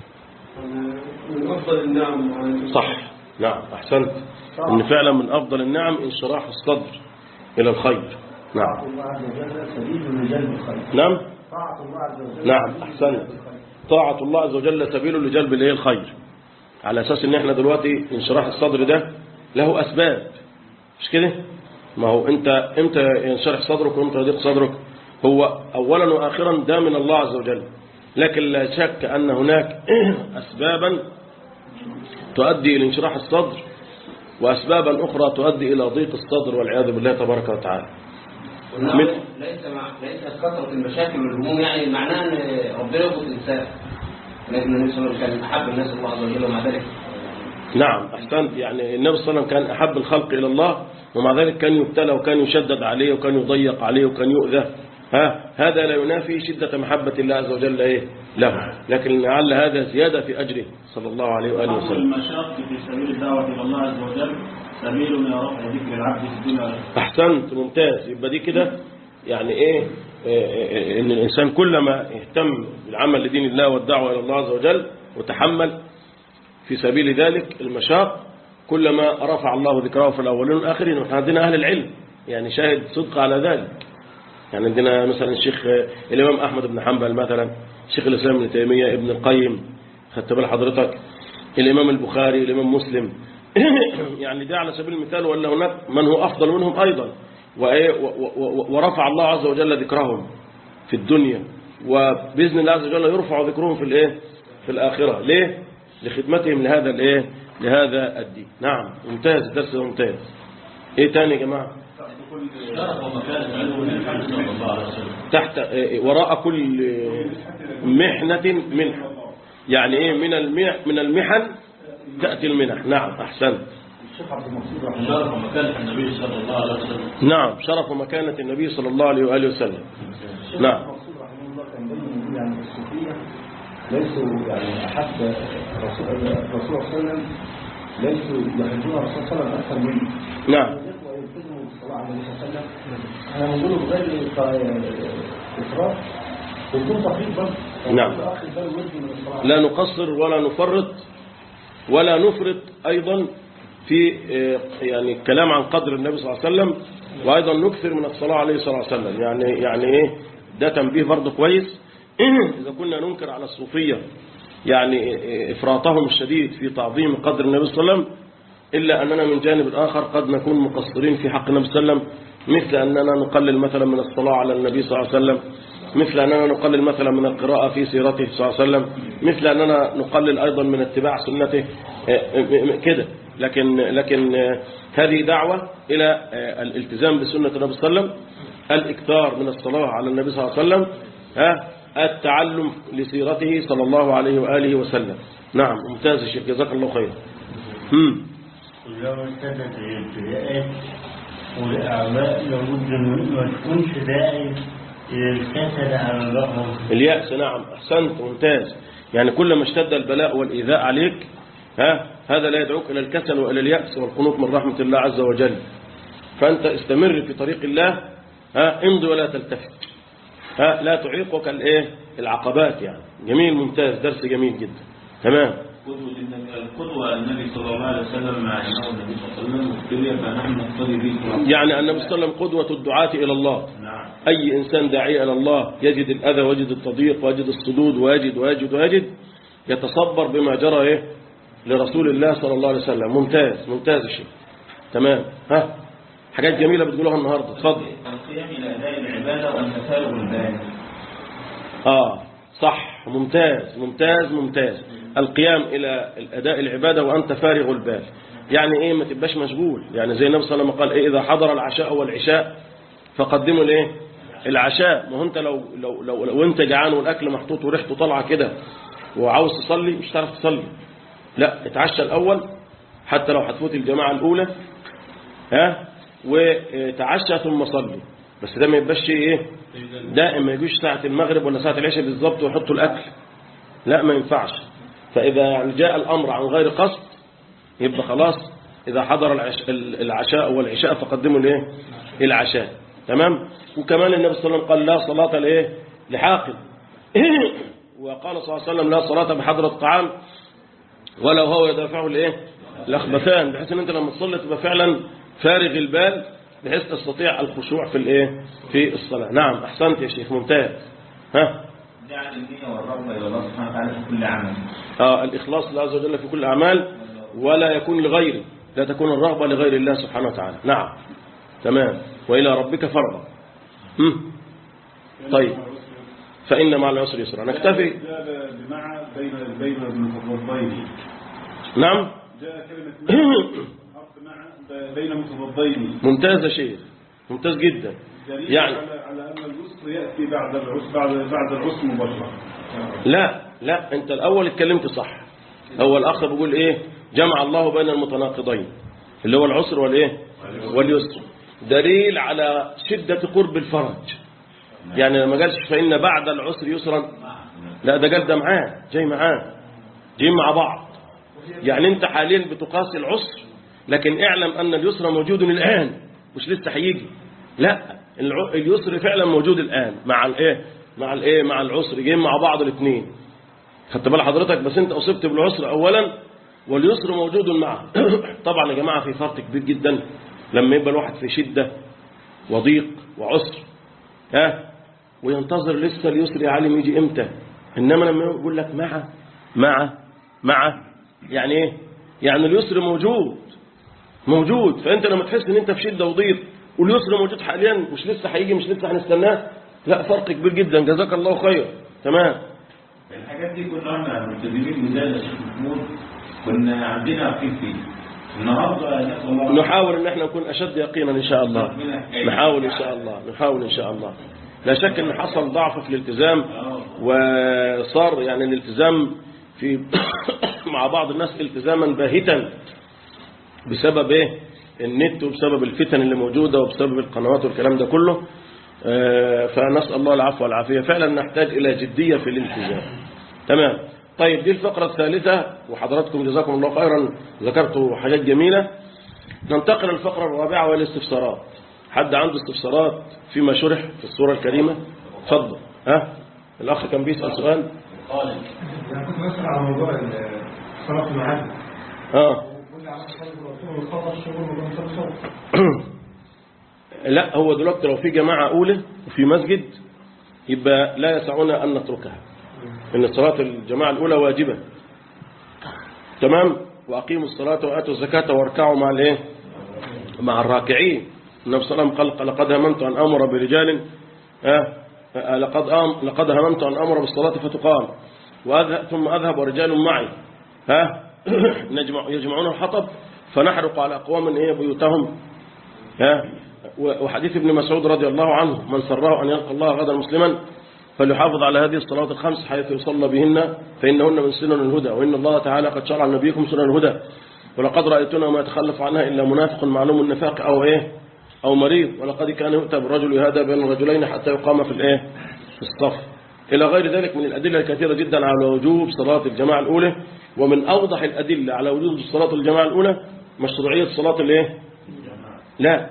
من افضل النعم على صح نعم أحسنت إن فعلا من أفضل النعم انشراح الصدر إلى الخير نعم الله عز وجل سبيل لجلب الخير نعم طاعة الله عز وجل نعم أحسنت طاعة الله عز وجل سبيل لجلب الايه الخير على أساس إن إحنا دلوقتي انشراح الصدر ده له أسباب مش كده ما هو أنت إمتى ينشرح صدرك وإمتى يضيق صدرك هو أولا وآخرا ده من الله عز وجل لكن لا شك أن هناك أسبابا تؤدي إلى انشراح الصدر وأسبابا أخرى تؤدي إلى ضيق الصدر والعياذ بالله تبارك وتعالى والنعم من- ليس مع ليس كثرة المشاكل والهموم يعني معناه ان ربنا يربط الانسان لكن النبي صلى الله عليه وسلم كان احب الناس الله عز وجل ومع ذلك نعم أحسنت يعني النبي صلى الله عليه وسلم كان أحب الخلق إلى الله ومع ذلك كان يبتلى وكان يشدد عليه وكان يضيق عليه وكان يؤذى ها هذا لا ينافي شدة محبة الله عز وجل إيه له لكن لعل هذا زيادة في أجره صلى الله عليه وآله أصل وسلم المشاق في سبيل الدعوة إلى الله عز وجل سبيل إلى رفع ذكر العبد في الدنيا والآخرة. أحسنت ممتاز يبقى دي كده يعني إيه إيه، إيه، إن الإنسان كلما اهتم بالعمل لدين الله والدعوة إلى الله عز وجل وتحمل في سبيل ذلك المشاق كلما رفع الله ذكره في الأولين والآخرين واحنا عندنا أهل العلم يعني شاهد صدق على ذلك يعني عندنا مثلا الشيخ الإمام أحمد بن حنبل مثلا شيخ الإسلام ابن تيمية ابن القيم خدت بال حضرتك الإمام البخاري الإمام مسلم يعني ده على سبيل المثال ولا هناك من هو أفضل منهم أيضا وإيه و- و- و- ورفع الله عز وجل ذكرهم في الدنيا وبإذن الله عز وجل يرفع ذكرهم في الإيه في الآخرة ليه لخدمتهم لهذا الإيه لهذا الدين نعم ممتاز الدرس ده ممتاز إيه تاني يا جماعة شرف ومكانة علو النبي صلى الله عليه وسلم تحت إيه، وراء كل محنة منحة يعني ايه من المح من المحن تأتي المنح نعم أحسنت الشيخ عبد المقصود رحمه الله شرف ومكانة النبي صلى الله عليه وسلم نعم شرف مكانة النبي صلى الله عليه وآله وسلم الشيخ نعم. عبد المقصود رحمه الله كان دايما يقول يعني الصوفية ليسوا يعني أحب رسول الرسول صلى الله عليه وسلم ليسوا يحبون الرسول صلى الله عليه وسلم أكثر منه نعم ويلتزموا بالصلاة على النبي صلى الله عليه وسلم احنا بنقول بغير إفراط ويكون تقريب برضه نعم. أخذ باله ودي من الصلاة لا نقصر ولا نفرط ولا نفرط أيضا في آه، يعني الكلام عن قدر النبي صلى الله عليه وسلم وأيضا نكثر من الصلاة عليه صلى الله عليه وسلم يعني يعني إيه ده تنبيه برضه كويس إذا كنا ننكر على الصوفية يعني إفراطهم الشديد في تعظيم قدر النبي صلى الله عليه وسلم إلا أننا من جانب آخر قد نكون مقصرين في حق النبي صلى الله عليه وسلم مثل أننا نقلل مثلا من الصلاة على النبي صلى الله عليه وسلم مثل أننا نقلل مثلا من القراءة في سيرته صلى الله عليه وسلم مثل أننا نقلل أيضا من اتباع سنته كده لكن لكن هذه دعوة إلى الالتزام بسنة النبي صلى الله عليه وسلم الإكثار من الصلاة على النبي صلى الله عليه وسلم ها التعلم لسيرته صلى الله عليه وآله وسلم نعم ممتاز يا شيخ جزاك الله خيرا هم. لو ابتدت الابتداءات والأعمال لابد ما تكونش داعي إلى الكسل على الرغم اليأس نعم أحسنت ممتاز يعني كلما اشتد البلاء والإيذاء عليك ها هذا لا يدعوك إلى الكسل وإلى اليأس والقنوط من رحمة الله عز وجل فأنت استمر في طريق الله ها امضي ولا تلتفت ها لا تعيقك الايه العقبات يعني جميل ممتاز درس جميل جدا تمام قدوة النبي- القدوة النبي صلى الله عليه وسلم مع إمام النبي صلى الله عليه وسلم مبتلية فنحن نقتدي به يعني النبي صلى الله عليه وسلم قدوة الدعاة إلى الله نعم أي إنسان داعي إلى الله يجد الأذى ويجد التضييق ويجد الصدود ويجد ويجد ويجد يتصبر بما جرى إيه لرسول الله صلى الله عليه وسلم ممتاز ممتاز الشيء تمام ها حاجات جميلة بتقولوها النهاردة اتفضل القيام إلى أداء العبادة والتفارغ البال آه صح ممتاز ممتاز ممتاز القيام إلى الأداء العبادة وأنت فارغ البال يعني إيه ما تبقاش مشغول يعني زي النبي صلى الله عليه وسلم قال إيه إذا حضر العشاء والعشاء فقدموا الإيه العشاء ما هو أنت لو لو لو, لو أنت جعان والأكل محطوط وريحته طالعة كده وعاوز تصلي مش هتعرف تصلي لا اتعشى الأول حتى لو هتفوت الجماعة الأولى ها وتعشى ثم صلي بس ده ما يبقاش ايه دائم ما يجوش ساعة المغرب ولا ساعة العشاء بالظبط ويحطوا الأكل لا ما ينفعش فإذا يعني جاء الأمر عن غير قصد يبقى خلاص إذا حضر العش- العشاء والعشاء فقدموا الايه العشاء تمام وكمان النبي صلى الله عليه وسلم قال لا صلاة لايه لحاقد وقال صلى الله عليه وسلم لا صلاة بحضر الطعام ولو هو يدافعه الايه الاخبثان بحيث ان انت لما تصلي تبقى فعلا فارغ البال بحيث تستطيع الخشوع في الايه في الصلاه نعم احسنت يا شيخ ممتاز ها جعل النية والرغبة إلى الله سبحانه وتعالى في كل عمل آه الإخلاص لله عز وجل في كل الأعمال ولا يكون لغيره لا تكون الرغبة لغير الله سبحانه وتعالى نعم تمام وإلى ربك فرغب هم. طيب فإن مع العسر يسرا نكتفي جاء بمع بين بين المتضادين نعم جاء كلمة مع حرف مع بين متضادين ممتاز يا شيخ ممتاز جدا دليل يعني على على أن اليسر يأتي بعد العسر بعد بعد العسر مباشرة لا لا انت الاول اتكلمت صح هو الاخ بيقول ايه جمع الله بين المتناقضين اللي هو العسر والايه واليسر دليل على شدة قرب الفرج يعني لما قالش فإن بعد العسر يسرا لا ده قال ده معاه جاي معاه جايين مع بعض يعني انت حاليا بتقاسي العسر لكن اعلم ان اليسر موجود الان مش لسه هيجي لا الع- اليسر فعلا موجود الان مع الايه مع الايه مع العسر جايين مع بعض الاثنين خدت بال حضرتك بس انت اصبت بالعسر اولا واليسر موجود معه طبعا يا جماعه في فرق كبير جدا لما يبقى الواحد في شده وضيق وعسر ها وينتظر لسه اليسر يا عالم يجي امتى انما لما يقول لك مع مع مع يعني ايه يعني اليسر موجود موجود فانت لما تحس ان انت في شده وضيق واليسر موجود حاليا مش لسه هيجي مش لسه هنستناه لا فرق كبير جدا جزاك الله خير تمام الحاجات دي كنا احنا ملتزمين بذلك يا شيخ محمود كنا عندنا يقين فيه النهارده نسال الله نحاول ان احنا نكون اشد يقينا ان شاء الله نحاول ان شاء الله نحاول ان شاء الله لا شك ان حصل ضعف في الالتزام وصار يعني الالتزام في مع بعض الناس التزاما باهتا بسبب ايه النت وبسبب الفتن اللي موجودة وبسبب القنوات والكلام ده كله آه، فنسأل الله العفو والعافية فعلا نحتاج إلى جدية في الالتزام تمام طيب دي الفقرة الثالثة وحضراتكم جزاكم الله خيرا ذكرتوا حاجات جميلة ننتقل للفقرة الرابعة والاستفسارات حد عنده استفسارات فيما شرح في السورة الكريمة اتفضل ها الأخ كان بيسأل سؤال أنا كنت بسأل على موضوع ال- صلاة المعاد اه واللي عمل خالد الرسول والخطر الشغل وبنت الصوت لا هو دلوقتي لو في جماعة أولى وفي مسجد يبقى لا يسعنا أن نتركها إن صلاة الجماعة الأولى واجبة تمام وأقيموا الصلاة وآتوا الزكاة واركعوا مع الإيه مع الراكعين النبي صلى الله عليه وسلم قال لقد هممت أن أمر برجال آه آه، لقد آم لقد هممت أن أمر بالصلاة فتقام وأذهب ثم أذهب ورجال معي ها نجمع يجمعون الحطب فنحرق على أقوام إيه بيوتهم ها وحديث ابن مسعود رضي الله عنه من سره أن يلقى الله غدا مسلما فليحافظ على هذه الصلوات الخمس حيث يصلى بهن فإنهن من سنن الهدى وإن الله تعالى قد شرع لنبيكم سنن الهدى ولقد رأيتنا ما يتخلف عنها إلا منافق معلوم النفاق أو إيه أو مريض ولقد كان يؤتى بالرجل يهدى بين الرجلين حتى يقام في الإيه في الصف إلى غير ذلك من الأدلة الكثيرة جدا على وجوب صلاة الجماعة الأولى ومن أوضح الأدلة على وجوب صلاة الجماعة الأولى مشروعية صلاة الإيه لا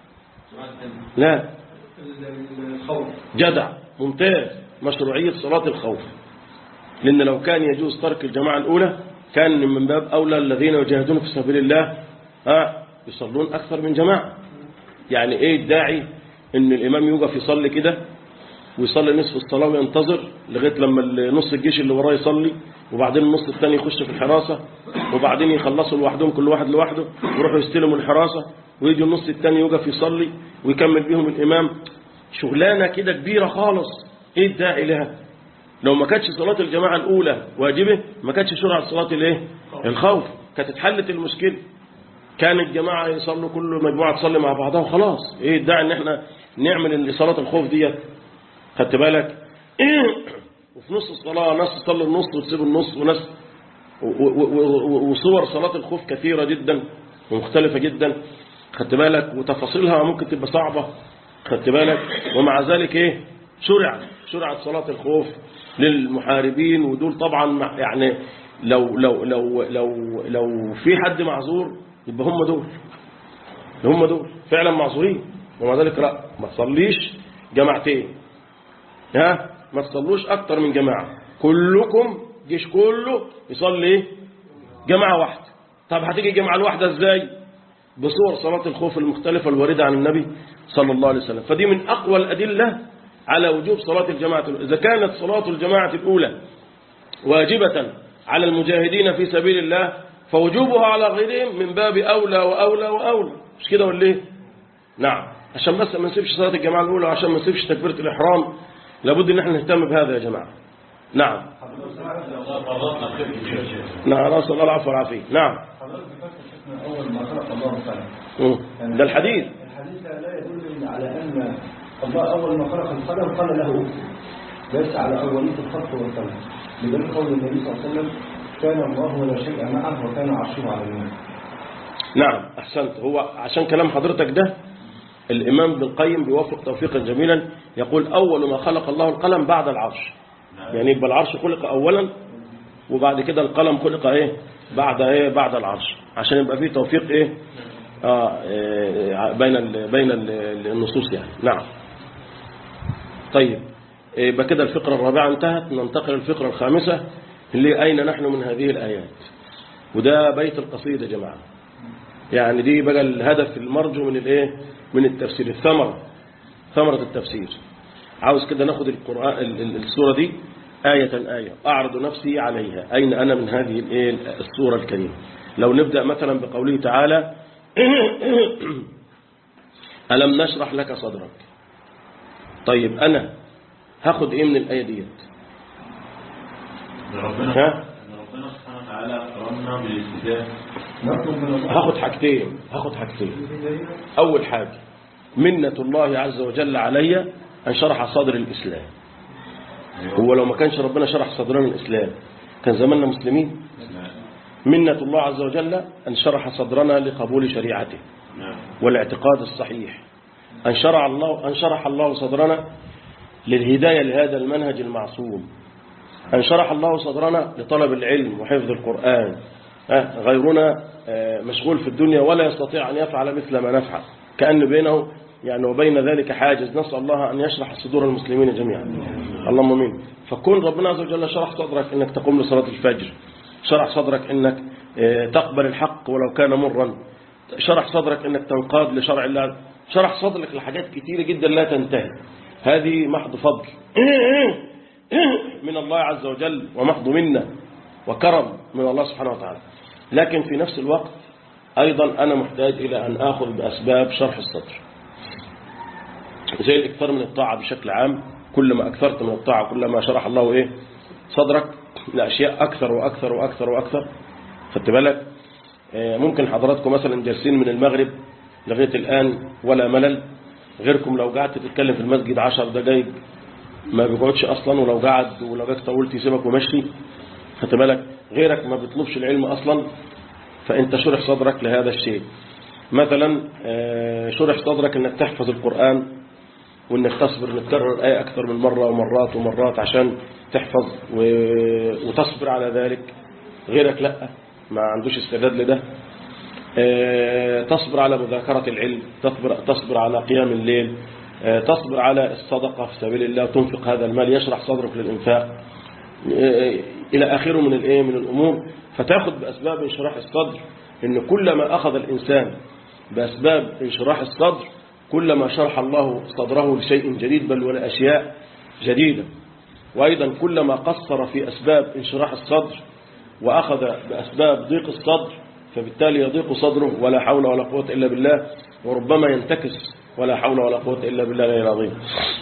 لا الخوف جدع ممتاز مشروعية صلاة الخوف لأن لو كان يجوز ترك الجماعة الأولى كان من باب أولى الذين يجاهدون في سبيل الله ها يصلون أكثر من جماعة يعني إيه الداعي إن الإمام يوقف يصلي كده ويصلي نصف الصلاة وينتظر لغاية لما نص الجيش اللي وراه يصلي وبعدين النص الثاني يخش في الحراسة وبعدين يخلصوا لوحدهم كل واحد لوحده ويروحوا يستلموا الحراسة ويجي النص الثاني يوقف يصلي ويكمل بيهم الإمام شغلانة كده كبيرة خالص ايه الداعي لها لو ما كانتش صلاة الجماعة الأولى واجبة ما كانتش شرع صلاة الايه الخوف كانت اتحلت المشكلة كان الجماعة يصلوا كل مجموعة تصلي مع بعضها وخلاص ايه الداعي ان احنا نعمل ان صلاة الخوف ديت خدت بالك وفي نص الصلاة ناس تصلي النص وتسيب النص وناس و- و- و- وصور صلاة الخوف كثيرة جدا ومختلفة جدا خدت بالك وتفاصيلها ممكن تبقى صعبة خدت بالك ومع ذلك ايه شرع شرعت صلاة الخوف للمحاربين ودول طبعا مع- يعني لو لو لو لو لو في حد معذور يبقى هم دول هم دول فعلا معذورين ومع ذلك لا ما تصليش جماعتين ها ما تصلوش اكتر من جماعة كلكم جيش كله يصلي ايه جماعة واحدة طب هتيجي الجماعة الواحدة ازاي بصور صلاة الخوف المختلفة الواردة عن النبي صلى الله عليه وسلم فدي من أقوى الأدلة على وجوب صلاة الجماعة إذا كانت صلاة الجماعة الأولى واجبة على المجاهدين في سبيل الله فوجوبها على غيرهم من باب أولى وأولى وأولى مش كده ولا ايه نعم عشان بس ما نسيبش صلاة الجماعة الأولى وعشان ما نسيبش تكبيرة الإحرام لابد ان احنا نهتم بهذا يا جماعة نعم نعم نسأل الله العفو والعافية نعم حضرتك ذكرت شيخنا أول ما خلق الله الخلق مم. ده الحديث الحديث لا يدل على أن الله أول ما خلق القلم قال له اكتب بس على أولية الخط والقلم لذلك قول النبي صلى الله عليه وسلم كان الله ولا شيء معه وكان عرشه على الماء نعم أحسنت هو عشان كلام حضرتك ده الإمام ابن القيم بيوافق توفيقا جميلا يقول أول ما خلق الله القلم بعد العرش يعني يبقى العرش خلق أولا وبعد كده القلم خلق إيه بعد إيه بعد العرش عشان يبقى فيه توفيق إيه آه إيه بين ال بين ال النصوص يعني نعم طيب إيه، يبقى كده الفقرة الرابعة انتهت ننتقل للفقرة الخامسة اللي أين نحن من هذه الآيات وده بيت القصيدة يا جماعة يعني دي بقى الهدف المرجو من الايه من التفسير الثمرة ثمرة التفسير عاوز كده ناخد القرآن ال- ال- السورة دي آية آية أعرض نفسي عليها أين أنا من هذه الايه السورة الكريمة لو نبدأ مثلا بقوله تعالى ألم نشرح لك صدرك طيب أنا هاخد إيه من الآية ديت ربنا ها؟ ربنا سبحانه وتعالى أكرمنا بالالتزام نطلب من الله هاخد حاجتين هاخد حاجتين أول حاجة منة الله عز وجل علي أن شرح صدر الإسلام هو لو ما كانش ربنا شرح صدرنا الإسلام كان زماننا مسلمين منة الله عز وجل أن شرح صدرنا لقبول شريعته نعم والاعتقاد الصحيح أن شرع الله أن شرح الله صدرنا للهداية لهذا المنهج المعصوم أن شرح الله صدرنا لطلب العلم وحفظ القرآن آه، غيرنا آه، مشغول في الدنيا ولا يستطيع أن يفعل مثل ما نفعل كأن بينه يعني وبين ذلك حاجز نسأل الله أن يشرح صدور المسلمين جميعا اللهم امين فكون ربنا عز وجل شرح صدرك أنك تقوم لصلاة الفجر شرح صدرك أنك آه، تقبل الحق ولو كان مرا شرح صدرك انك تنقاد لشرع الله شرح صدرك لحاجات كتيرة جدا لا تنتهي هذه محض فضل من الله عز وجل ومحض منا وكرم من الله سبحانه وتعالى لكن في نفس الوقت أيضا أنا محتاج إلى أن آخذ بأسباب شرح الصدر زي الإكثار من الطاعة بشكل عام كل ما أكثرت من الطاعة كل ما شرح الله إيه صدرك لأشياء أكثر وأكثر وأكثر وأكثر خدت بالك آه، ممكن حضراتكم مثلا جالسين من المغرب لغاية الآن ولا ملل غيركم لو قعدت تتكلم في المسجد عشر دقايق ما بيقعدش أصلا ولو قعد ولو جاك طولت يسيبك ومشي خدت بالك غيرك ما بيطلبش العلم أصلا فأنت شرح صدرك لهذا الشيء مثلا آه، شرح صدرك أنك تحفظ القرآن وانك تصبر انك تكرر آية أكثر من مرة ومرات ومرات عشان تحفظ و... وتصبر على ذلك غيرك لا ما عندوش استعداد لده آه، تصبر على مذاكرة العلم تصبر, تصبر على قيام الليل آه، تصبر على الصدقة في سبيل الله تنفق هذا المال يشرح صدرك للإنفاق آه، إلى آخره من الإيه من الأمور فتاخذ بأسباب انشراح الصدر إن كلما أخذ الإنسان بأسباب انشراح الصدر كلما شرح الله صدره لشيء جديد بل ولأشياء جديدة وأيضا كلما قصر في أسباب انشراح الصدر وأخذ بأسباب ضيق الصدر فبالتالي يضيق صدره ولا حول ولا قوة إلا بالله وربما ينتكس ولا حول ولا قوة إلا بالله العلي العظيم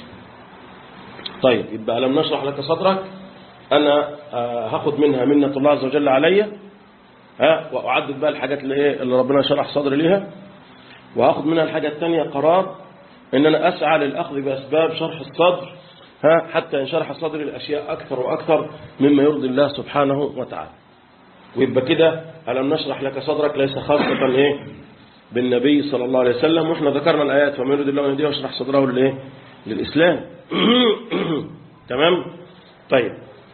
طيب يبقى ألم نشرح لك صدرك أنا آه، هاخد منها منة الله عز وجل علي ها وأعدد بقى الحاجات اللي, إيه اللي ربنا شرح صدري ليها وهاخد منها الحاجة الثانية قرار ان انا اسعى للاخذ باسباب شرح الصدر ها حتى ينشرح صدري الاشياء اكثر واكثر مما يرضي الله سبحانه وتعالى ويبقى كده ألم نشرح لك صدرك ليس خاصة ايه بالنبي صلى الله عليه وسلم واحنا ذكرنا الايات ومن يريد الله ان يهديه يشرح صدره للايه للاسلام تمام طيب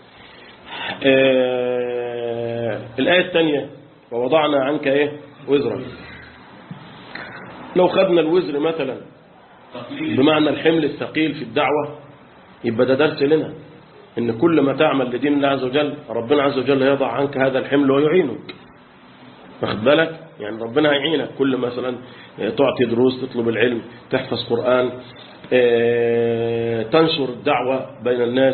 آه الايه الثانيه ووضعنا عنك ايه وزرا لو خدنا الوزر مثلا بمعنى الحمل الثقيل في الدعوة يبقى ده درس لنا ان كل ما تعمل لدين الله عز وجل ربنا عز وجل يضع عنك هذا الحمل ويعينك واخد بالك يعني ربنا هيعينك كل مثلا تعطي دروس تطلب العلم تحفظ قرآن اه تنشر الدعوة بين الناس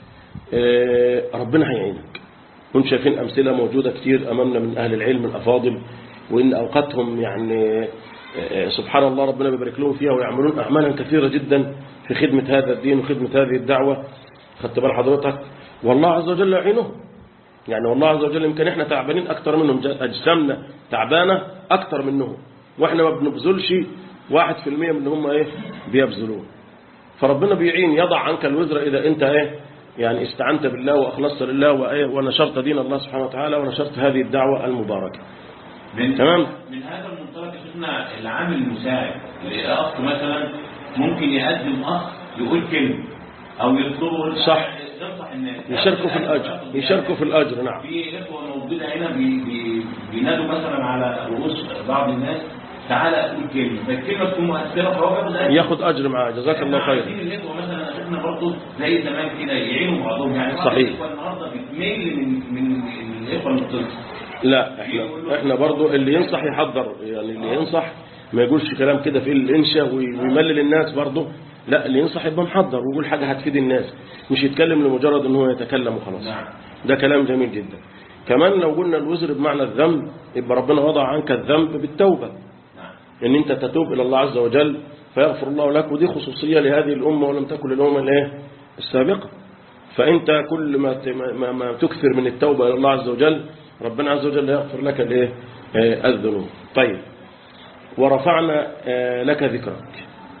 اه ربنا هيعينك كنت شايفين أمثلة موجودة كتير أمامنا من أهل العلم الأفاضل وإن أوقاتهم يعني سبحان الله ربنا بيبارك لهم فيها ويعملون أعمالا كثيرة جدا في خدمة هذا الدين وخدمة هذه الدعوة خدت بال حضرتك والله عز وجل يعينهم يعني والله عز وجل يمكن احنا تعبانين أكتر منهم أجسامنا تعبانة أكتر منهم واحنا ما بنبذلش واحد في المية من هم ايه بيبذلون فربنا بيعين يضع عنك الوزر إذا انت ايه يعني استعنت بالله وأخلصت لله وإيه ونشرت دين الله سبحانه وتعالى ونشرت هذه الدعوة المباركة من تمام. من هذا المنطلق شفنا العامل المساعد الاخ مثلا ممكن يقدم اخ يقول كلمه او يطلبه صح. ينصح الناس يشاركوا في الأجر يشاركوا في الأجر نعم في اخوه موجوده هنا بي بي بينادوا مثلا على رؤوس بعض الناس تعالى اقول كلمه فالكلمه تكون مؤثره فهو بياخد أجر. ياخد أجر معاه جزاك الله احنا خير عايزين الاخوه مثلا شفنا برضه زي زمان كده يعينوا بعضهم يعني بعض صحيح. الإخوة النهارده بتميل من من الاخوه المتصلين لا احنا احنا برضو اللي ينصح يحضر يعني اللي ينصح ما يقولش كلام كده في الانشاء ويملل الناس برضو لا اللي ينصح يبقى محضر ويقول حاجة هتفيد الناس مش يتكلم لمجرد ان هو يتكلم وخلاص نعم. ده كلام جميل جدا كمان لو قلنا الوزر بمعنى الذنب يبقى ربنا وضع عنك الذنب بالتوبة نعم ان انت تتوب الى الله عز وجل فيغفر الله لك ودي خصوصية لهذه الامة ولم تكن للامة الايه السابقة فانت كل ما ت- ما, ما تكثر من التوبة الى الله عز وجل ربنا عز وجل يغفر لك الايه آه، الذنوب طيب ورفعنا آه، لك ذكرك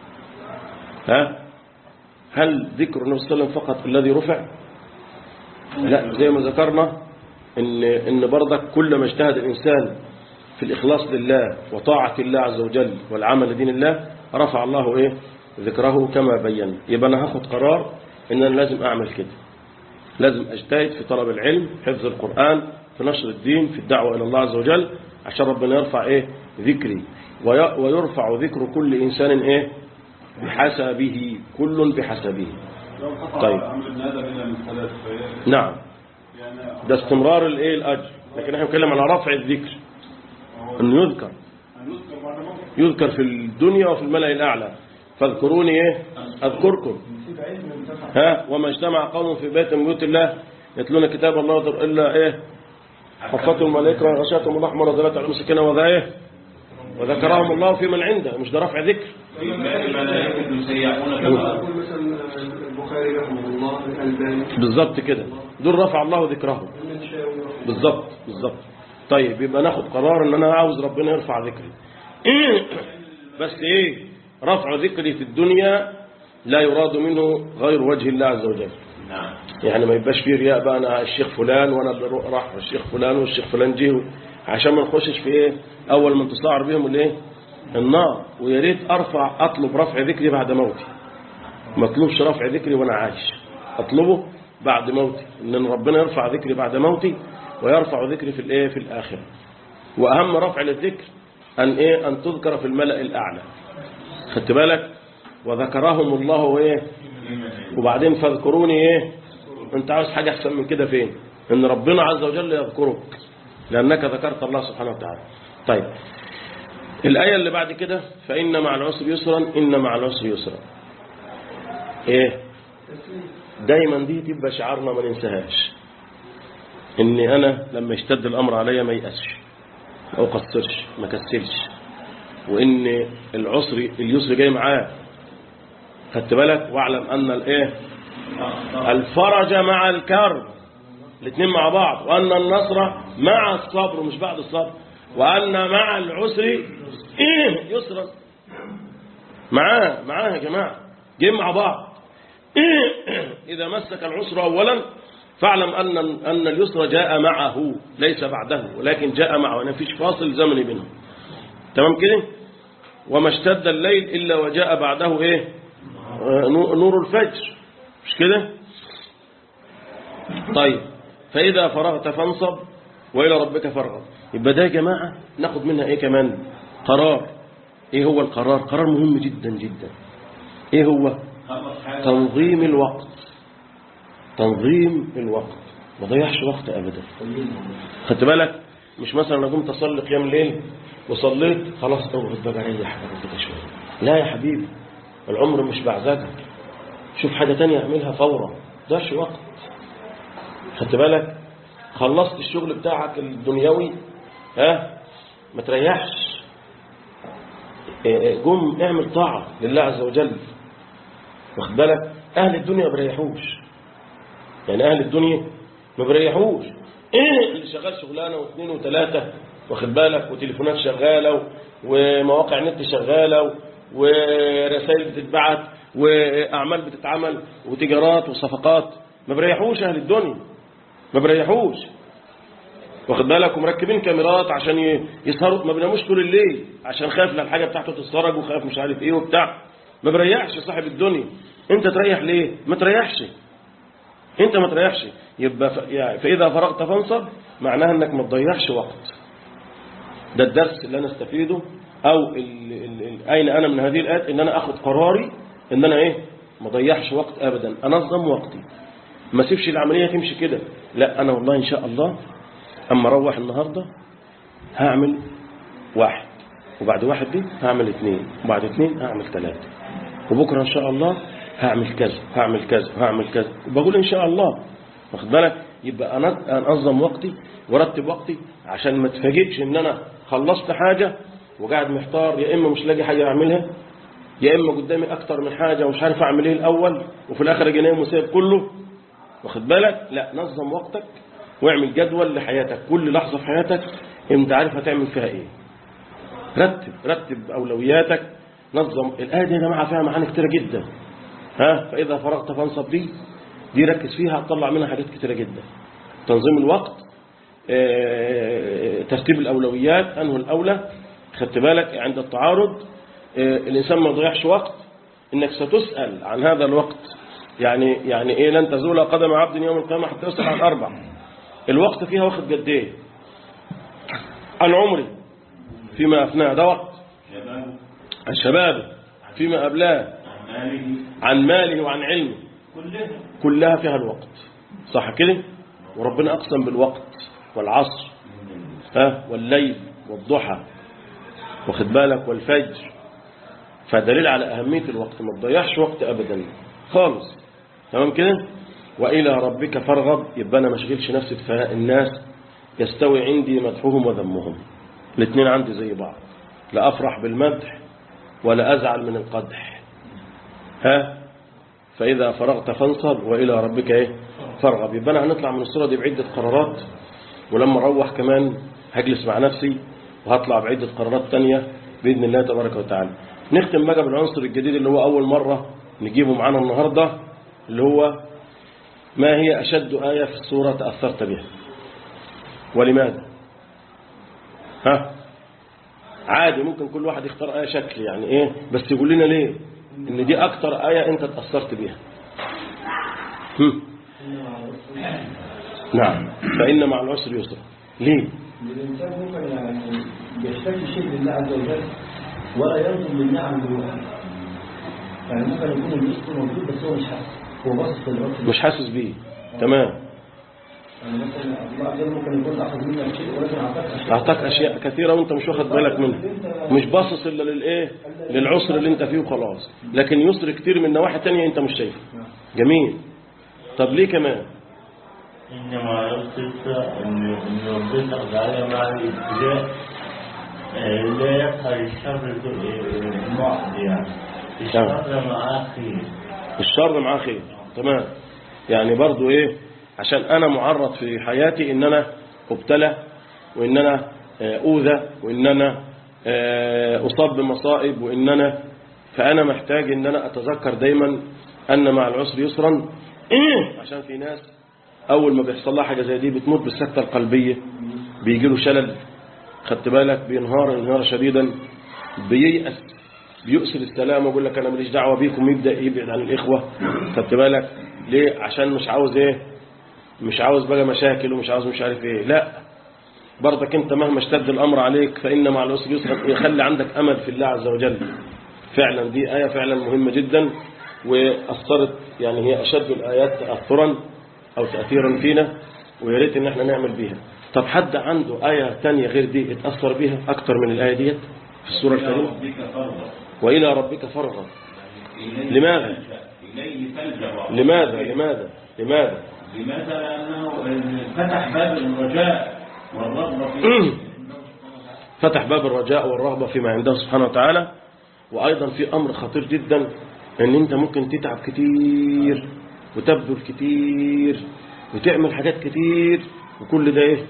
ها هل ذكر النبي صلى الله عليه وسلم فقط الذي رفع لا زي ما ذكرنا ان ان برضك كل ما اجتهد الانسان في الاخلاص لله وطاعه الله عز وجل والعمل لدين الله رفع الله ايه ذكره كما بين يبقى انا هاخد قرار ان انا لازم اعمل كده لازم اجتهد في طلب العلم حفظ القرآن في نشر الدين في الدعوة إلى الله عز وجل عشان ربنا يرفع إيه ذكري وي- ويرفع ذكر كل إنسان إيه بحسبه كل بحسبه طيب. عمل ابن ادم الى من ثلاث فهي نعم يعني ده استمرار الإيه الأجر لكن احنا بنتكلم على رفع الذكر انه يذكر يذكر في الدنيا وفي الملأ الأعلى فاذكروني ايه اذكركم ها وما اجتمع قوم في بيت من بيوت الله يتلون كتاب الله وذر الا ايه حفتهم الملائكه وغشاتهم الرحمه ونزلت عليهم السكينه وذا ايه وذكرهم الله في من عنده مش ده رفع ذكر الملائكة يسيحون يقول مثلا البخاري رحمه الله الألباني بالظبط كده دول رفع الله ذكرهم بالظبط بالظبط طيب يبقى ناخد قرار ان انا عاوز ربنا يرفع ذكري بس ايه رفع ذكري في الدنيا لا يراد منه غير وجه الله عز وجل نعم يعني ما يبقاش فيه رياء بقى انا الشيخ فلان وانا اللي رو- راح الشيخ فلان والشيخ فلان جه عشان ما نخشش في ايه اول من تسعر بهم الايه النار ويا ريت ارفع اطلب رفع ذكري بعد موتي ما اطلبش رفع ذكري وانا عايش اطلبه بعد موتي ان ربنا يرفع ذكري بعد موتي ويرفع ذكري في الايه في الاخره واهم رفع للذكر ان ايه ان تذكر في الملأ الاعلى خدت بالك وذكرهم الله ايه وبعدين فاذكروني ايه انت عاوز حاجة احسن من كده فين ان ربنا عز وجل يذكرك لانك ذكرت الله سبحانه وتعالى طيب الآية اللي بعد كده فإن مع العسر يسرا إن مع العسر يسرا ايه دايما دي تبقى شعارنا ما ننساهاش اني انا لما يشتد الامر عليا ما يأسش ما اقصرش ما كسلش وان العسر اليسر جاي معاه خدت بالك واعلم ان الايه الفرج مع الكرب الاثنين مع بعض وان النصر مع الصبر مش بعد الصبر وان مع العسر يسرا معاه معاه يا جماعه جايين مع بعض اذا مسك العسر اولا فاعلم ان ان اليسر جاء معه ليس بعده ولكن جاء معه ما فيش فاصل زمني بينهم تمام كده وما اشتد الليل الا وجاء بعده ايه آه، نور الفجر مش كده طيب فإذا فرغت فانصب وإلى ربك فارغب يبقى ده يا جماعة ناخد منها إيه كمان قرار إيه هو القرار قرار مهم جدا جدا إيه هو تنظيم الوقت تنظيم الوقت ما ضيعش وقت أبدا خدت بالك مش مثلا أنا قمت أصلي قيام الليل وصليت خلاص اقعد بقى ريح بقى كده شوية لا يا حبيبي العمر مش بعزتك شوف حاجة تانية اعملها فورا ضيعش وقت خدت بالك خلصت الشغل بتاعك الدنيوي ها ما تريحش قوم اعمل طاعة لله عز وجل واخد بالك اهل الدنيا ما بيريحوش يعني اهل الدنيا ما بيريحوش اللي شغال شغلانه واثنين وثلاثه واخد بالك وتليفونات شغاله ومواقع نت شغاله ورسائل بتتبعت واعمال بتتعمل وتجارات وصفقات ما بيريحوش اهل الدنيا ما بيريحوش واخد بالك ومركبين كاميرات عشان ي- يسهروا ما بيناموش طول الليل عشان خايف لا الحاجه بتاعته تتسرق وخايف مش عارف ايه وبتاع ما بيريحش صاحب الدنيا انت تريح ليه ما تريحش انت ما تريحش يبقى ف... يعني فاذا فرغت فانصب معناها انك ما تضيعش وقت ده الدرس اللي انا استفيده او ال... ال... ال... اين انا من هذه الايات ان انا اخد قراري ان انا ايه ما اضيعش وقت ابدا انظم وقتي ما اسيبش العمليه تمشي كده لا انا والله ان شاء الله اما اروح النهارده هعمل واحد وبعد واحد دي هعمل اثنين وبعد اثنين هعمل ثلاثه وبكره ان شاء الله هعمل كذا هعمل كذا هعمل كذا وبقول ان شاء الله واخد بالك يبقى انا انظم وقتي وارتب وقتي عشان ما تفاجئش ان انا خلصت حاجه وقاعد محتار يا اما مش لاقي حاجه اعملها يا اما قدامي اكتر من حاجه ومش عارف اعمل ايه الاول وفي الاخر اجي نايم وسايب كله واخد بالك لا نظم وقتك واعمل جدول لحياتك كل لحظه في حياتك انت عارف هتعمل فيها ايه رتب رتب اولوياتك نظم الايه دي يا جماعه فيها معاني كتيره جدا ها فاذا فرغت فانصب دي دي ركز فيها هتطلع منها حاجات كتيره جدا تنظيم الوقت آه، ترتيب الاولويات انه الاولى خدت بالك عند التعارض آه، الانسان ما يضيعش وقت انك ستسال عن هذا الوقت يعني يعني ايه لن تزول قدم عبد يوم القيامه حتى يسال عن اربع الوقت فيها واخد قد ايه عن عمري فيما افناه ده وقت شباب عن شبابه فيما أبلاه ماله عن ماله وعن علمه كلها كلها فيها الوقت صح كده وربنا أقسم بالوقت والعصر ها والليل والضحى واخد بالك والفجر فدليل على أهمية الوقت ما تضيعش وقت أبدا خالص تمام كده وإلى ربك فارغب يبقى أنا ما اشغلش نفسي بفناء الناس يستوي عندي مدحهم وذمهم الاثنين عندي زي بعض لا أفرح بالمدح ولا أزعل من القدح ها فإذا فرغت فانصب وإلى ربك إيه فارغب يبقى أنا هنطلع من الصورة دي بعدة قرارات ولما أروح كمان هجلس مع نفسي وهطلع بعدة قرارات تانية بإذن الله تبارك وتعالى نختم بقى بالعنصر الجديد اللي هو أول مرة نجيبه معانا النهاردة اللي هو ما هي أشد آية في السورة تأثرت بها ولماذا ها عادي ممكن كل واحد يختار آية شكل يعني إيه بس يقول لنا ليه إن دي أكتر آية أنت تأثرت بها هم. نعم فإن مع العسر يسرا ليه الإنسان ممكن يعني يشتكي شيء لله عز وجل ولا ينظر للنعم بالوحي يعني ممكن يكون الرزق موجود بس هو مش حاسس هو باصص في الوقت مش حاسس بيه تمام يعني مثلا الله عز وجل ممكن يكون أخذ منك شيء ولكن أعطاك أشياء أعطاك أشياء كثيرة وأنت مش واخد بالك منها مش باصص إلا للإيه للعسر اللي أنت فيه وخلاص لكن يسر كتير من نواحي تانية أنت مش شايفها جميل طب ليه كمان إنما يقصد أن أن ربنا تعالى مع الابتلاء آه، لا يظهر الشر المعد يعني الشر مع خير الشر معاه خير تمام يعني برضو ايه عشان انا معرض في حياتي ان انا ابتلى وان انا آه، اوذى وان انا آه، اصاب بمصائب وان انا فانا محتاج ان انا اتذكر دايما ان مع العسر يسرا عشان في ناس اول ما بيحصل لها حاجه زي دي بتموت بالسكته القلبيه بيجي له شلل خدت بالك بينهار انهيارا شديدا بييأس بيؤسر السلام ويقول لك انا ماليش دعوه بيكم يبدا يبعد عن الاخوه خدت بالك ليه عشان مش عاوز ايه مش عاوز بقى مشاكل ومش عاوز مش عارف ايه لا برضك انت مهما اشتد الامر عليك فان مع العسر يسرا يخلي عندك امل في الله عز وجل فعلا دي ايه فعلا مهمه جدا واثرت يعني هي اشد الايات تاثرا او تاثيرا فينا ويا ريت ان احنا نعمل بيها طب حد عنده ايه تانية غير دي اتاثر بيها اكتر من الايه ديت في السوره الكريمه ربك فرضا والى ربك فرغا لماذا إليه تلجأ لماذا لماذا لماذا لماذا؟ لأنه فتح باب الرجاء والرغبة فيه فتح باب الرجاء والرغبة فيما عنده سبحانه وتعالى وأيضا في أمر خطير جدا أن أنت ممكن تتعب كتير وتبذل كتير وتعمل حاجات كتير وكل ده إيه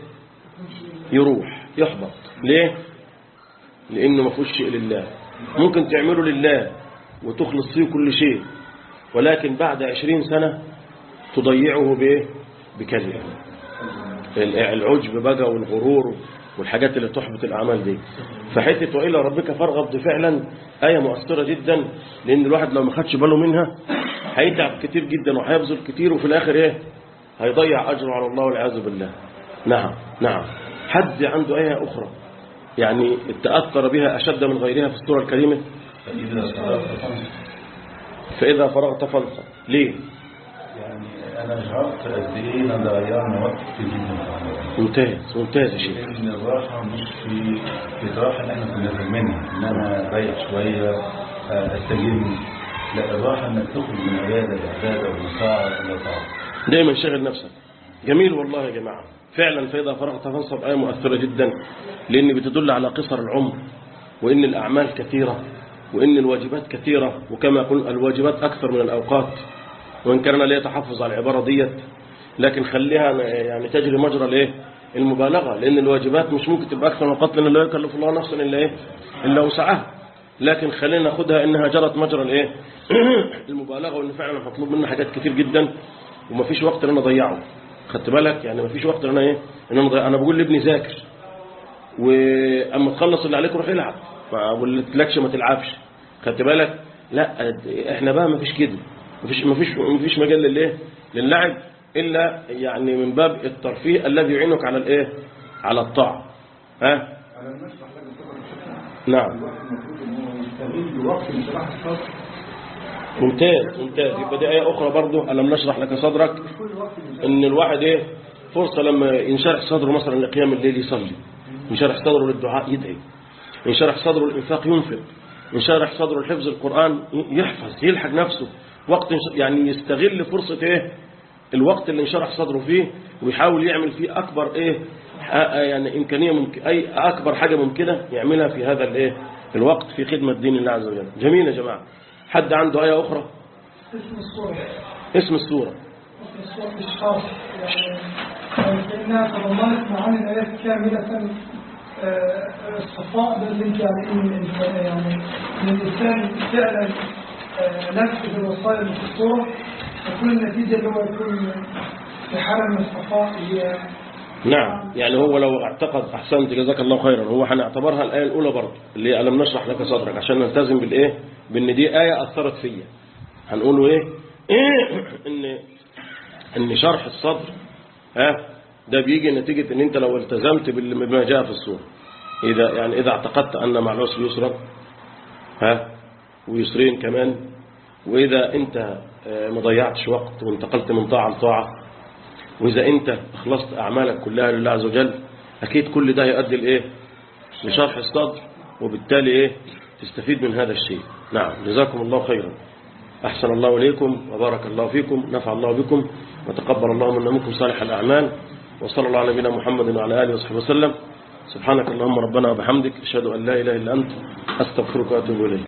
يروح يحبط ليه لأنه ما فيهوش شيء لله ممكن تعمله لله وتخلص فيه كل شيء ولكن بعد عشرين سنة تضيعه بإيه بكلمة العجب بقى والغرور والحاجات اللي تحبط الأعمال دي فحتة وإلى ربك فارغب دي فعلا آية مؤثرة جدا لأن الواحد لو ما خدش باله منها هيتعب كتير جدا وهيبذل كتير وفي الآخر إيه هيضيع أجره على الله والعياذ بالله نعم نعم حد عنده آية أخرى يعني تأثر بها أشد من غيرها في السورة الكريمة فإذا فرغت فانصب ليه يعني انا شعرت قد ايه ان ضيعنا وقت كتير جدا في العمل. ممتاز ممتاز يا شيخ لان الراحه مش في في الراحه اللي احنا كنا فاهمينها ان انا اريح شويه آه، استجم لا الراحه انك تخرج من عباده لعباده ومن طاعه الى طاعه دايما شغل نفسك جميل والله يا جماعة فعلا فإذا فرغت فانصب آية مؤثرة جدا لأن بتدل على قصر العمر وإن الأعمال كثيرة وإن الواجبات كثيرة وكما قلنا الواجبات أكثر من الأوقات وإن كان لا يتحفظ على العبارة ديت لكن خليها يعني تجري مجرى الايه المبالغة لأن الواجبات مش ممكن تبقى أكثر من القتل لأن لا يكلف الله نفسا إلا إيه إلا وسعها لكن خلينا ناخدها إنها جرت مجرى الإيه المبالغة وإن فعلا مطلوب منا حاجات كتير جدا ومفيش وقت ان انا اضيعه خدت بالك يعني مفيش وقت ان انا ايه ان انا أضيع. انا بقول لابني ذاكر واما تخلص اللي عليك روح العب ما بقولكش ما تلعبش خدت بالك لا احنا بقى مفيش كده مفيش مفيش مفيش مجال للايه للعب الا يعني من باب الترفيه الذي يعينك على الايه على الطاعه ها على المشرح لازم تبقى بشكل عام. نعم الواحد المفروض ان هو يستغل الوقت اللي شرحت الصدر ممتاز ممتاز يبقى دي آية أخرى برضو ألم نشرح لك صدرك مش كل وقت اللي إن الواحد إيه فرصة لما ينشرح صدره مثلا لقيام الليل يصلي انشرح صدره للدعاء يدعي انشرح صدره الإنفاق ينفق انشرح صدره الحفظ القرآن يحفظ يلحق نفسه وقت يعني يستغل فرصة ايه الوقت اللي انشرح صدره فيه ويحاول يعمل فيه أكبر ايه يعني إمكانية ممكن أي أكبر حاجة ممكنة يعملها في هذا الايه الوقت في خدمة دين الله عز وجل جميل يا جماعة حد عنده آية أخرى اسم الصورة اسم السورة اسم الصورة الإشخاص يعني كأنها تضمنت معاني الآيات كاملة آه، الصفاء ده اللي انت يعني ان الإنسان- يعني ان الانسان فعلا آه، نفذ الوصايا اللي في الصوره تكون النتيجه اللي هو يكون في حاله من الصفاء هي نعم يعني هو لو اعتقد أحسنت جزاك الله خيرا هو هنعتبرها الآية الأولى برضه اللي هي ألم نشرح لك صدرك عشان نلتزم بالإيه بأن دي آية أثرت فيا هنقوله إيه إيه إن إن شرح الصدر ها ده بيجي نتيجة إن أنت لو التزمت بال- بما جاء في السورة إذا يعني إذا اعتقدت أن مع العسر يسرا ها ويسرين كمان وإذا أنت آه، ما ضيعتش وقت وانتقلت من طاعة لطاعة وإذا أنت أخلصت أعمالك كلها لله عز وجل أكيد كل ده يؤدي لإيه لشرح الصدر وبالتالي إيه تستفيد من هذا الشيء نعم جزاكم الله خيرا أحسن الله إليكم وبارك الله فيكم نفع الله بكم وتقبل الله منا منكم صالح الأعمال وصلى الله على نبينا محمد وعلى آله وصحبه وسلم سبحانك اللهم ربنا وبحمدك أشهد أن لا إله إلا أنت أستغفرك وأتوب إليك